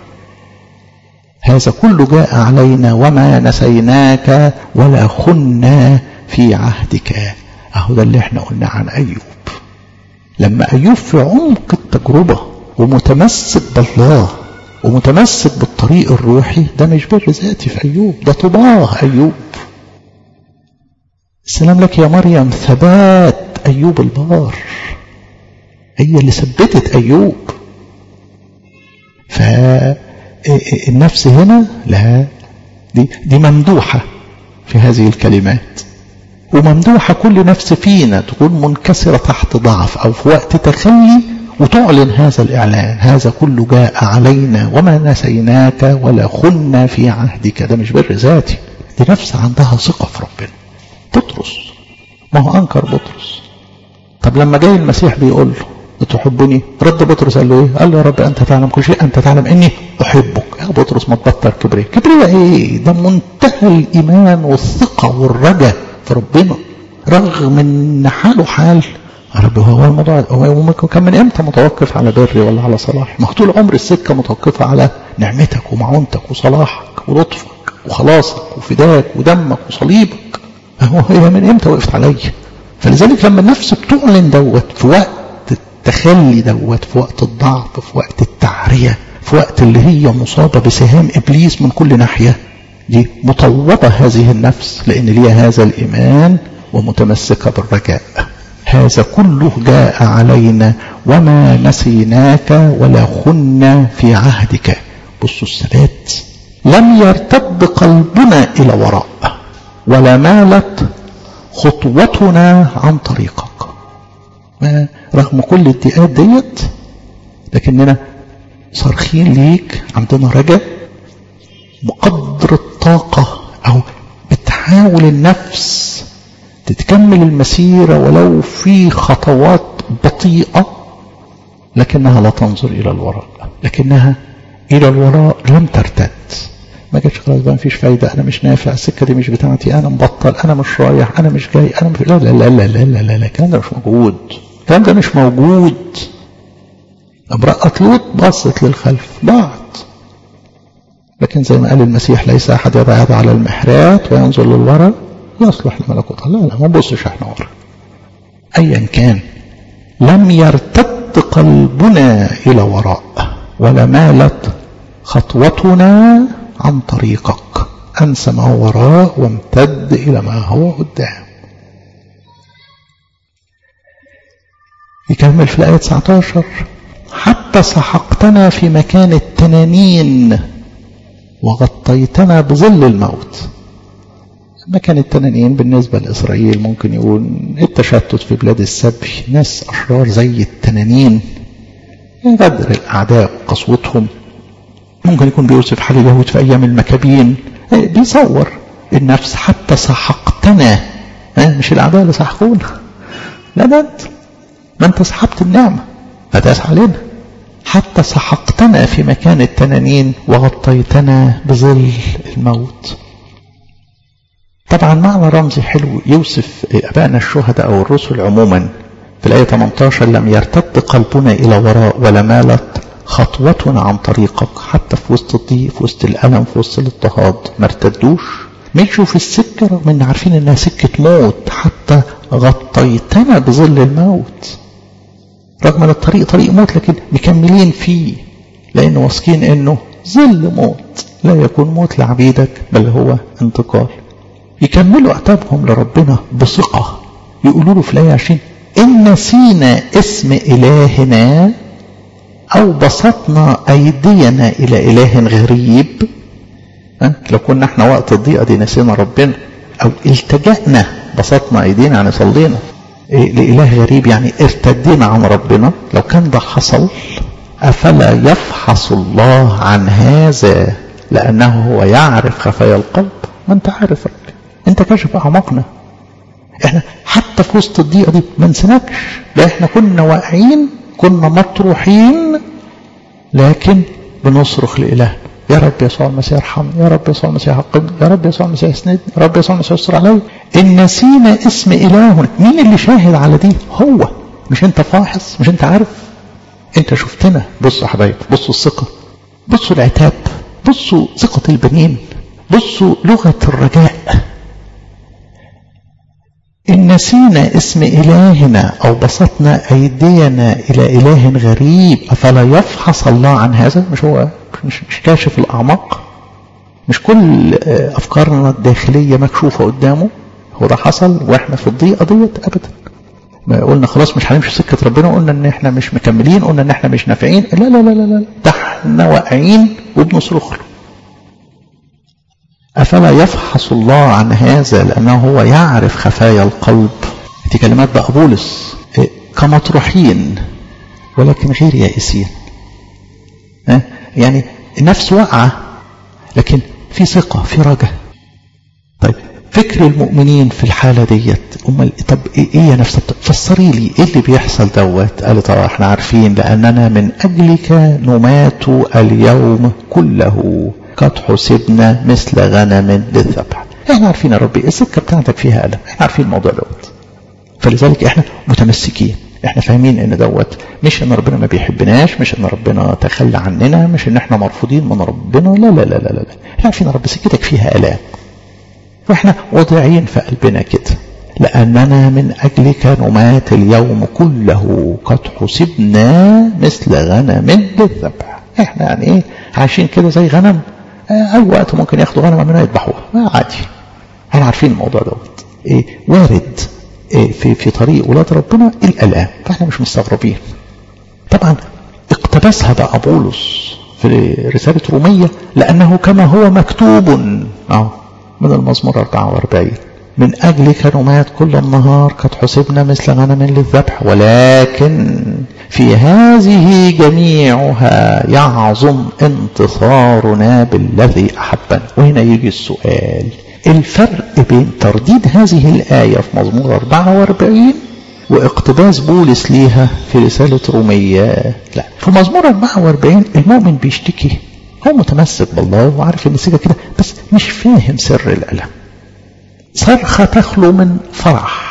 Speaker 1: هذا كله جاء علينا وما نسيناك ولا خنا في عهدك اهو ده اللي احنا قلنا عن أيوب لما أيوب في عمق التجربة ومتمسك بالله ومتمسك بالطريق الروحي ده مش بر ذاتي في أيوب ده طباع أيوب السلام لك يا مريم ثبات أيوب البار هي اللي ثبتت أيوب فالنفس هنا لا دي, دي ممدوحة في هذه الكلمات وممدوحة كل نفس فينا تكون منكسرة تحت ضعف أو في وقت تخلي وتعلن هذا الإعلان هذا كله جاء علينا وما نسيناك ولا خنا في عهدك ده مش بر ذاتي دي نفس عندها ثقة في ربنا بطرس ما هو أنكر بطرس طب لما جاي المسيح بيقول له بتحبني رد بطرس قال له ايه قال له يا رب انت تعلم كل شيء انت تعلم اني احبك يا بطرس ما تبطل كبرياء كبرياء ايه ده منتهى الايمان والثقه والرجاء في ربنا رغم ان حاله حال يا رب هو الموضوع هو كان من امتى متوقف على بري ولا على صلاح ما طول عمر السكه متوقفه على نعمتك ومعونتك وصلاحك ولطفك وخلاصك وفداك ودمك وصليبك هو هي من امتى وقفت عليا فلذلك لما النفس بتعلن دوت في وقت التخلي دوت في وقت الضعف في وقت التعرية في وقت اللي هي مصابة بسهام إبليس من كل ناحية دي مطوبة هذه النفس لأن ليها هذا الإيمان ومتمسكة بالرجاء هذا كله جاء علينا وما نسيناك ولا خنا في عهدك بصوا الثبات لم يرتد قلبنا إلى وراء ولا مالت خطوتنا عن طريقك رغم كل الضيقات ديت لكننا صارخين ليك عندنا رجاء بقدر الطاقة أو بتحاول النفس تتكمل المسيرة ولو في خطوات بطيئة لكنها لا تنظر إلى الوراء لكنها إلى الوراء لم ترتد ما جاتش خلاص بقى مفيش فايدة أنا مش نافع السكة دي مش بتاعتي أنا مبطل أنا مش رايح أنا مش جاي أنا مش لا لا لا لا لا لا, لا, لا. الكلام ده مش موجود الكلام ده مش موجود امرأة لوط بصت للخلف بعد لكن زي ما قال المسيح ليس أحد يضع يده على المحرات وينظر للوراء يصلح لملكوت الله لا ما نبصش احنا ورا أيا كان لم يرتد قلبنا إلى وراء ولا مالت خطوتنا عن طريقك أنسى ما هو وراء وامتد إلى ما هو قدام يكمل في الآية 19 حتى سحقتنا في مكان التنانين وغطيتنا بظل الموت مكان التنانين بالنسبة لإسرائيل ممكن يقول التشتت في بلاد السبي ناس أشرار زي التنانين غدر الأعداء وقسوتهم ممكن يكون بيوصف حال اليهود في أيام المكابين بيصور النفس حتى سحقتنا مش الأعداء اللي سحقونا لا ده أنت ما أنت سحبت النعمة فداس علينا حتى سحقتنا في مكان التنانين وغطيتنا بظل الموت طبعا معنى رمزي حلو يوصف أبائنا الشهداء أو الرسل عموما في الآية 18 لم يرتد قلبنا إلى وراء ولا مالت خطوتنا عن طريقك حتى في وسط الضيق في وسط الألم في وسط الاضطهاد ما ارتدوش مشوا في السكة رغم ان عارفين انها سكة موت حتى غطيتنا بظل الموت رغم ان الطريق طريق موت لكن مكملين فيه لان واثقين انه ظل موت لا يكون موت لعبيدك بل هو انتقال يكملوا عتابهم لربنا بثقة يقولوا له في الآية 20 إن نسينا اسم إلهنا أو بسطنا أيدينا إلى إله غريب أه؟ لو كنا احنا وقت الضيقة دي نسينا ربنا أو التجأنا بسطنا أيدينا يعني صلينا إيه لإله غريب يعني ارتدينا عن ربنا لو كان ده حصل أفلا يفحص الله عن هذا لأنه هو يعرف خفايا القلب ما أنت عارف ربنا أنت كاشف أعماقنا احنا حتى في وسط الضيقة دي ما نسيناكش لا احنا كنا واقعين كنا مطروحين لكن بنصرخ لإله يا رب يسوع المسيح ارحمني يا رب يسوع المسيح عقبني يا رب يسوع المسيح اسندني يا رب يسوع المسيح استر عليا ان نسينا اسم الهنا مين اللي شاهد على دي هو مش انت فاحص مش انت عارف انت شفتنا بصوا يا حبايب بصوا الثقه بصوا العتاب بصوا ثقه البنين بصوا لغه الرجاء إن نسينا اسم إلهنا أو بسطنا أيدينا إلى إله غريب أفلا يفحص الله عن هذا مش هو مش مش, مش كاشف الأعماق مش كل أفكارنا الداخلية مكشوفة قدامه هو ده حصل وإحنا في الضيقة ديت أبدا ما قلنا خلاص مش هنمشي سكة ربنا قلنا إن إحنا مش مكملين قلنا إن إحنا مش نافعين لا لا لا لا لا ده إحنا واقعين وبنصرخ له أفلا يفحص الله عن هذا لأنه هو يعرف خفايا القلب دي كلمات بقى بولس كمطروحين ولكن غير يائسين يعني النفس واقعة لكن في ثقة في رجاء طيب فكر المؤمنين في الحالة ديت أمال طب إيه يا نفس فسري لي إيه اللي بيحصل دوت قال طبعا إحنا عارفين لأننا من أجلك نمات اليوم كله قد حسبنا مثل غنم للذبح احنا عارفين يا ربي السكة بتاعتك فيها ألم احنا عارفين الموضوع دوت فلذلك احنا متمسكين احنا فاهمين ان دوت مش ان ربنا ما بيحبناش مش ان ربنا تخلى عننا مش ان احنا مرفوضين من ربنا لا لا لا لا لا احنا عارفين يا رب سكتك فيها الام واحنا واضعين في قلبنا كده لأننا من أجلك نمات اليوم كله قد حسبنا مثل غنم للذبح احنا يعني ايه عايشين كده زي غنم اي وقت ممكن ياخدوا غنم منها يذبحوها عادي احنا عارفين الموضوع دوت ايه وارد إيه في في طريق ولاد ربنا الالام فاحنا مش مستغربين طبعا اقتبسها بقى بولس في رسالة رومية لأنه كما هو مكتوب أهو من المزمور 44 من أجلك نمات كل النهار قد حسبنا مثل غنم للذبح ولكن في هذه جميعها يعظم انتصارنا بالذي أحبنا وهنا يجي السؤال الفرق بين ترديد هذه الآية في مزمور 44 واقتباس بولس ليها في رسالة رومية لا في مزمور 44 المؤمن بيشتكي هو متمسك بالله وعارف ان السكه كده بس مش فاهم سر الالم صرخه تخلو من فرح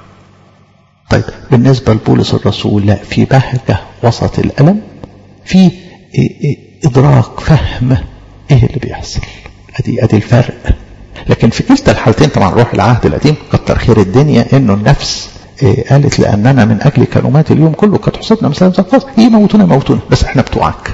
Speaker 1: طيب بالنسبه لبولس الرسول لا في بهجه وسط الالم في ادراك فهم ايه اللي بيحصل ادي ادي الفرق لكن في كلتا الحالتين طبعا روح العهد القديم كتر خير الدنيا انه النفس إيه قالت لاننا من اجل كلمات اليوم كله قد حسبنا مثلا خلاص يموتونا يموتونا بس احنا بتوعك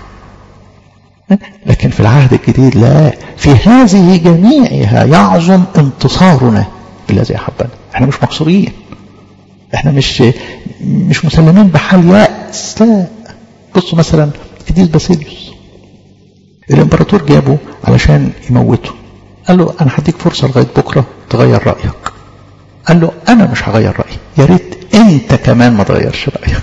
Speaker 1: لكن في العهد الجديد لا في هذه جميعها يعظم انتصارنا بالذي احبنا احنا مش مقصورين احنا مش مش مسلمين بحال يأس لا بصوا مثلا قديس باسيليوس الامبراطور جابه علشان يموته قال له انا هديك فرصه لغايه بكره تغير رايك قال له انا مش هغير رايي يا ريت انت كمان ما تغيرش رايك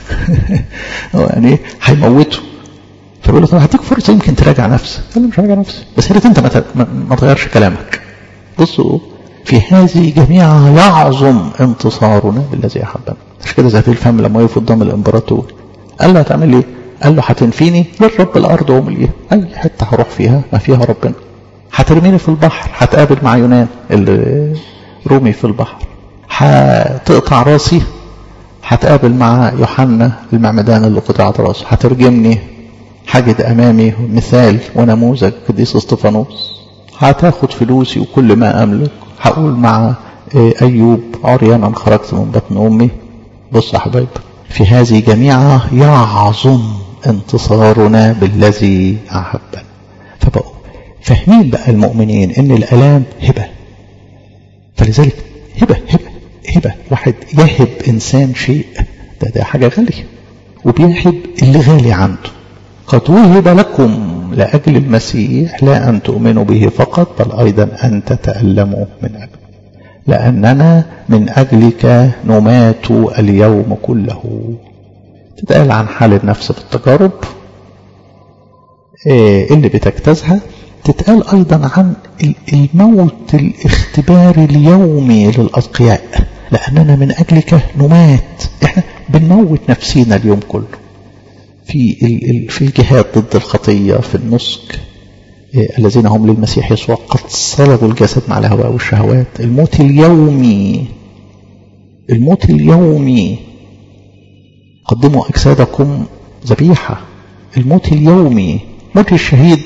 Speaker 1: يعني هيموته فبيقول له طب هديك فرصه يمكن تراجع نفسك قال له مش هراجع نفسي بس يا ريت انت ما, ما تغيرش كلامك بصوا في هذه جميعها يعظم انتصارنا بالذي احبنا مش كده زي الفم لما يقف قدام الامبراطور قال له هتعمل ايه؟ قال له هتنفيني للرب الارض ومليها اي حته هروح فيها ما فيها ربنا هترميني في البحر هتقابل مع يونان اللي رومي في البحر هتقطع راسي هتقابل مع يوحنا المعمدان اللي قطعت راسه هترجمني حاجد امامي مثال ونموذج قديس اسطفانوس هتاخد فلوسي وكل ما املك هقول مع ايوب عريانا خرجت من بطن امي بص يا حبايب في هذه جميعها يعظم انتصارنا بالذي احبنا فبقوا فاهمين بقى المؤمنين ان الالام هبه فلذلك هبه هبه هبه واحد يهب انسان شيء ده ده حاجه غاليه وبيهب اللي غالي عنده قد وهب لكم لأجل المسيح لا أن تؤمنوا به فقط بل أيضا أن تتألموا من أجله لأننا من أجلك نمات اليوم كله تتقال عن حال النفس في التجارب اللي بتجتازها تتقال أيضا عن الموت الاختباري اليومي للأتقياء لأننا من أجلك نمات احنا بنموت نفسينا اليوم كله في في الجهاد ضد الخطية في النسك الذين هم للمسيح يسوع قد صلبوا الجسد مع الهواء والشهوات الموت اليومي الموت اليومي قدموا أجسادكم ذبيحة الموت اليومي موت الشهيد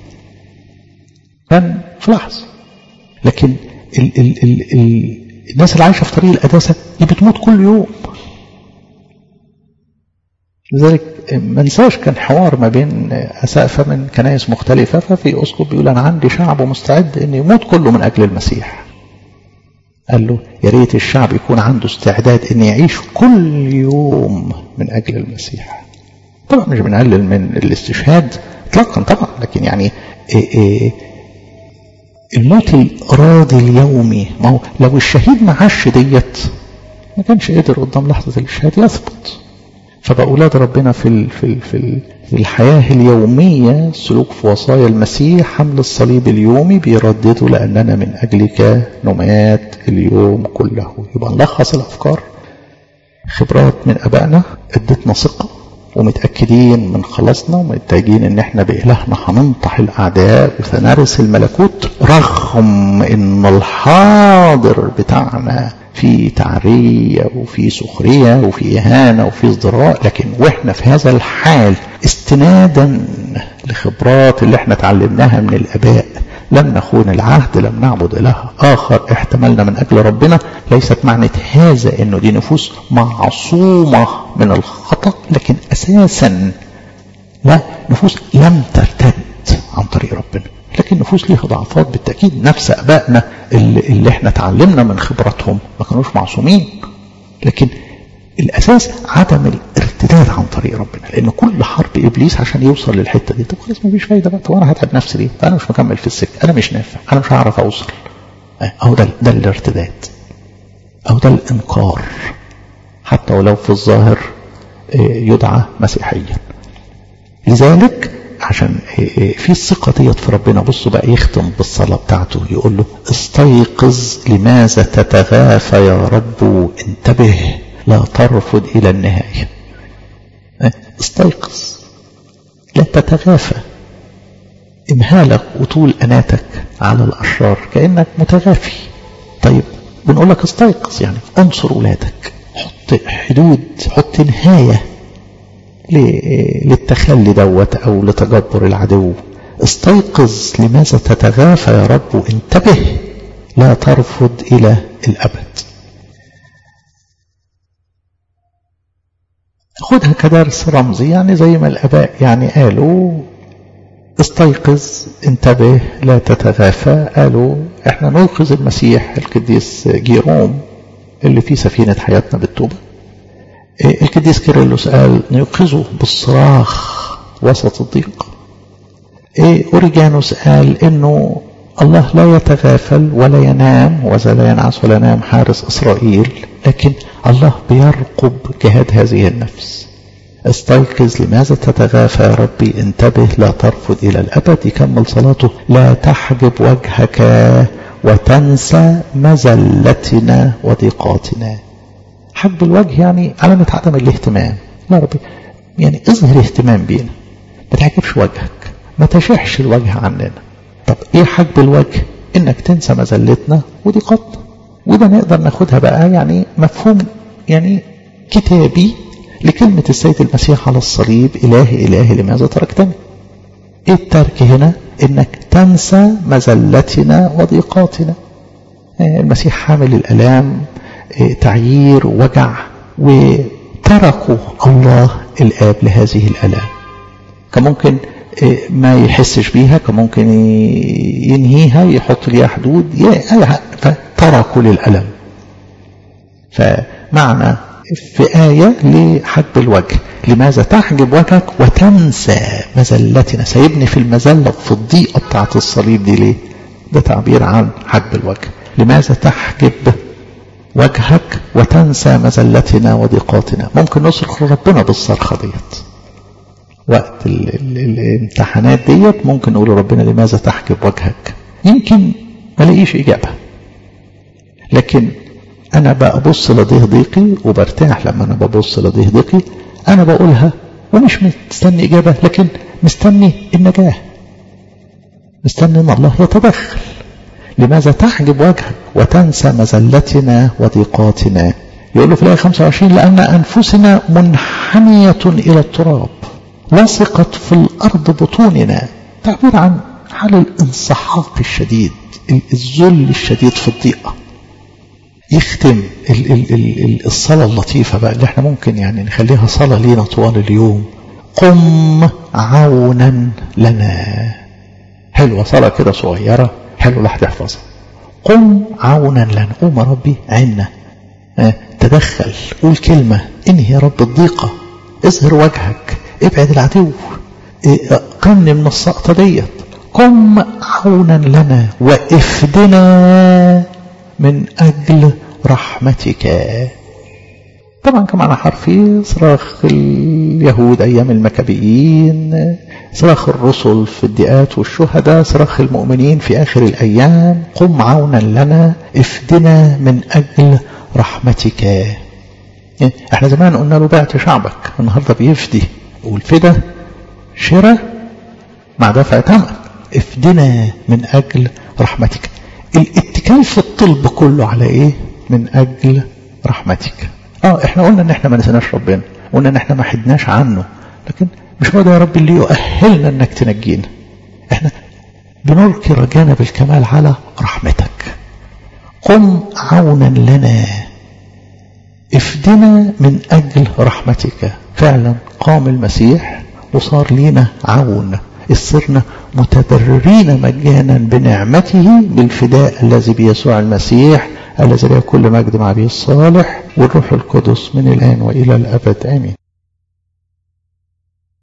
Speaker 1: كان في لحظة لكن ال ال ال ال الناس اللي عايشة في طريق القداسة دي بتموت كل يوم لذلك ما ننساش كان حوار ما بين أسقفة من كنائس مختلفة ففي أسقف بيقول أنا عندي شعب مستعد أن يموت كله من أجل المسيح قال له يا ريت الشعب يكون عنده استعداد أن يعيش كل يوم من أجل المسيح طبعا مش بنقلل من الاستشهاد اطلاقا طبعا لكن يعني إيه إيه الموت الإرادي اليومي ما هو لو الشهيد ما عاش ديت ما كانش قدر قدام لحظة الإشهاد يثبت فبقى أولاد ربنا في ال في ال في, ال في الحياة اليومية سلوك في وصايا المسيح حمل الصليب اليومي بيرددوا لأننا من أجلك نمات اليوم كله يبقى نلخص الأفكار خبرات من أبائنا ادتنا ثقة ومتأكدين من خلاصنا ومتأكدين ان احنا بإلهنا هننطح الأعداء وسنرث الملكوت رغم ان الحاضر بتاعنا في تعرية وفي سخرية وفي إهانة وفي ازدراء لكن وإحنا في هذا الحال استنادا لخبرات اللي احنا تعلمناها من الآباء لم نخون العهد لم نعبد إله آخر احتملنا من أجل ربنا ليست معنى هذا أنه دي نفوس معصومة من الخطأ لكن أساسا لا نفوس لم ترتد عن طريق ربنا لكن نفوس ليها ضعفات بالتأكيد نفس أبائنا اللي, اللي احنا تعلمنا من خبراتهم ما كانوش معصومين لكن الأساس عدم الارتداد عن طريق ربنا لأن كل حرب إبليس عشان يوصل للحتة دي طب خلاص مفيش فايدة بقى طب أنا هتعب نفسي ليه؟ أنا مش مكمل في السكة أنا مش نافع أنا مش هعرف أوصل أهو ده ده الارتداد أو ده الإنكار حتى ولو في الظاهر يدعى مسيحيا لذلك عشان في الثقة ديت في ربنا بصوا بقى يختم بالصلاة بتاعته يقول له استيقظ لماذا تتغافى يا رب انتبه لا ترفض إلى النهاية استيقظ لا تتغافى امهالك وطول أناتك على الأشرار كأنك متغافي طيب بنقول لك استيقظ يعني انصر أولادك حط حدود حط نهاية للتخلي دوت أو لتجبر العدو استيقظ لماذا تتغافى يا رب انتبه لا ترفض إلى الأبد خدها كدرس رمزي يعني زي ما الآباء يعني قالوا استيقظ انتبه لا تتغافى قالوا احنا نوقظ المسيح القديس جيروم اللي في سفينة حياتنا بالتوبة القديس كيرلس قال نيقظه بالصراخ وسط الضيق أوريجانوس قال انه الله لا يتغافل ولا ينام وذا لا ينعس ولا ينام حارس إسرائيل لكن الله بيرقب جهاد هذه النفس استيقظ لماذا تتغافى يا ربي انتبه لا ترفض إلى الأبد يكمل صلاته لا تحجب وجهك وتنسى مزلتنا وضيقاتنا حجب الوجه يعني علامة عدم الاهتمام يا ربي يعني اظهر اهتمام بينا ما تحجبش وجهك ما تشحش الوجه عننا طب ايه حجب الوجه انك تنسى مزلتنا وضيقاتنا وده نقدر ناخدها بقى يعني مفهوم يعني كتابي لكلمة السيد المسيح على الصليب إلهي إلهي لماذا تركتني إيه الترك هنا إنك تنسى مزلتنا وضيقاتنا المسيح حامل الألام تعيير وجع وتركوا الله الآب لهذه الألام كان ممكن ما يحسش بيها كان ممكن ينهيها يحط ليها حدود فتركوا للألم فمعنى في آية لحجب الوجه لماذا تحجب وجهك وتنسى مزلتنا سيبني في المزلة في الضيقة بتاعت الصليب دي ليه ده تعبير عن حجب الوجه لماذا تحجب وجهك وتنسى مزلتنا وضيقاتنا ممكن نصرخ لربنا بالصرخة ديت وقت ال ال الامتحانات ديت ممكن نقول ربنا لماذا تحجب وجهك يمكن ما لاقيش إجابة لكن أنا ببص لضيه ضيقي وبرتاح لما أنا ببص لضيه ضيقي أنا بقولها ومش مستني إجابة لكن مستني النجاة مستني أن الله يتدخل لماذا تحجب وجهك وتنسى مزلتنا وضيقاتنا يقول له في الآية 25 لأن أنفسنا منحنية إلى التراب لصقت في الأرض بطوننا تعبير عن حال الانسحاق الشديد الذل الشديد في الضيقة يختم ال ال ال الصلاة اللطيفة بقى اللي احنا ممكن يعني نخليها صلاة لينا طوال اليوم قم عونا لنا حلوة صلاة كده صغيرة حلو الواحد يحفظها قم عونا لنا قوم يا ربي عنا اه تدخل قول كلمة انهي يا رب الضيقة اظهر وجهك ابعد العدو اه قمني من السقطة ديت قم عونا لنا وافدنا من أجل رحمتك طبعا كمان حرفي صراخ اليهود أيام المكابيين صراخ الرسل في الدئات والشهداء صراخ المؤمنين في آخر الأيام قم عونا لنا افدنا من أجل رحمتك احنا زمان قلنا له بعت شعبك النهاردة بيفدي والفدا شراء مع دفع ثمن افدنا من أجل رحمتك الاتكال في الطلب كله على ايه من اجل رحمتك اه احنا قلنا ان احنا ما نسيناش ربنا قلنا ان احنا ما حدناش عنه لكن مش هو ده يا رب اللي يؤهلنا انك تنجينا احنا بنلقي رجانا بالكمال على رحمتك قم عونا لنا افدنا من اجل رحمتك فعلا قام المسيح وصار لينا عون صرنا متبررين مجانا بنعمته بالفداء الذي بيسوع المسيح الذي له كل مجد مع به الصالح والروح القدس من الآن وإلى الأبد آمين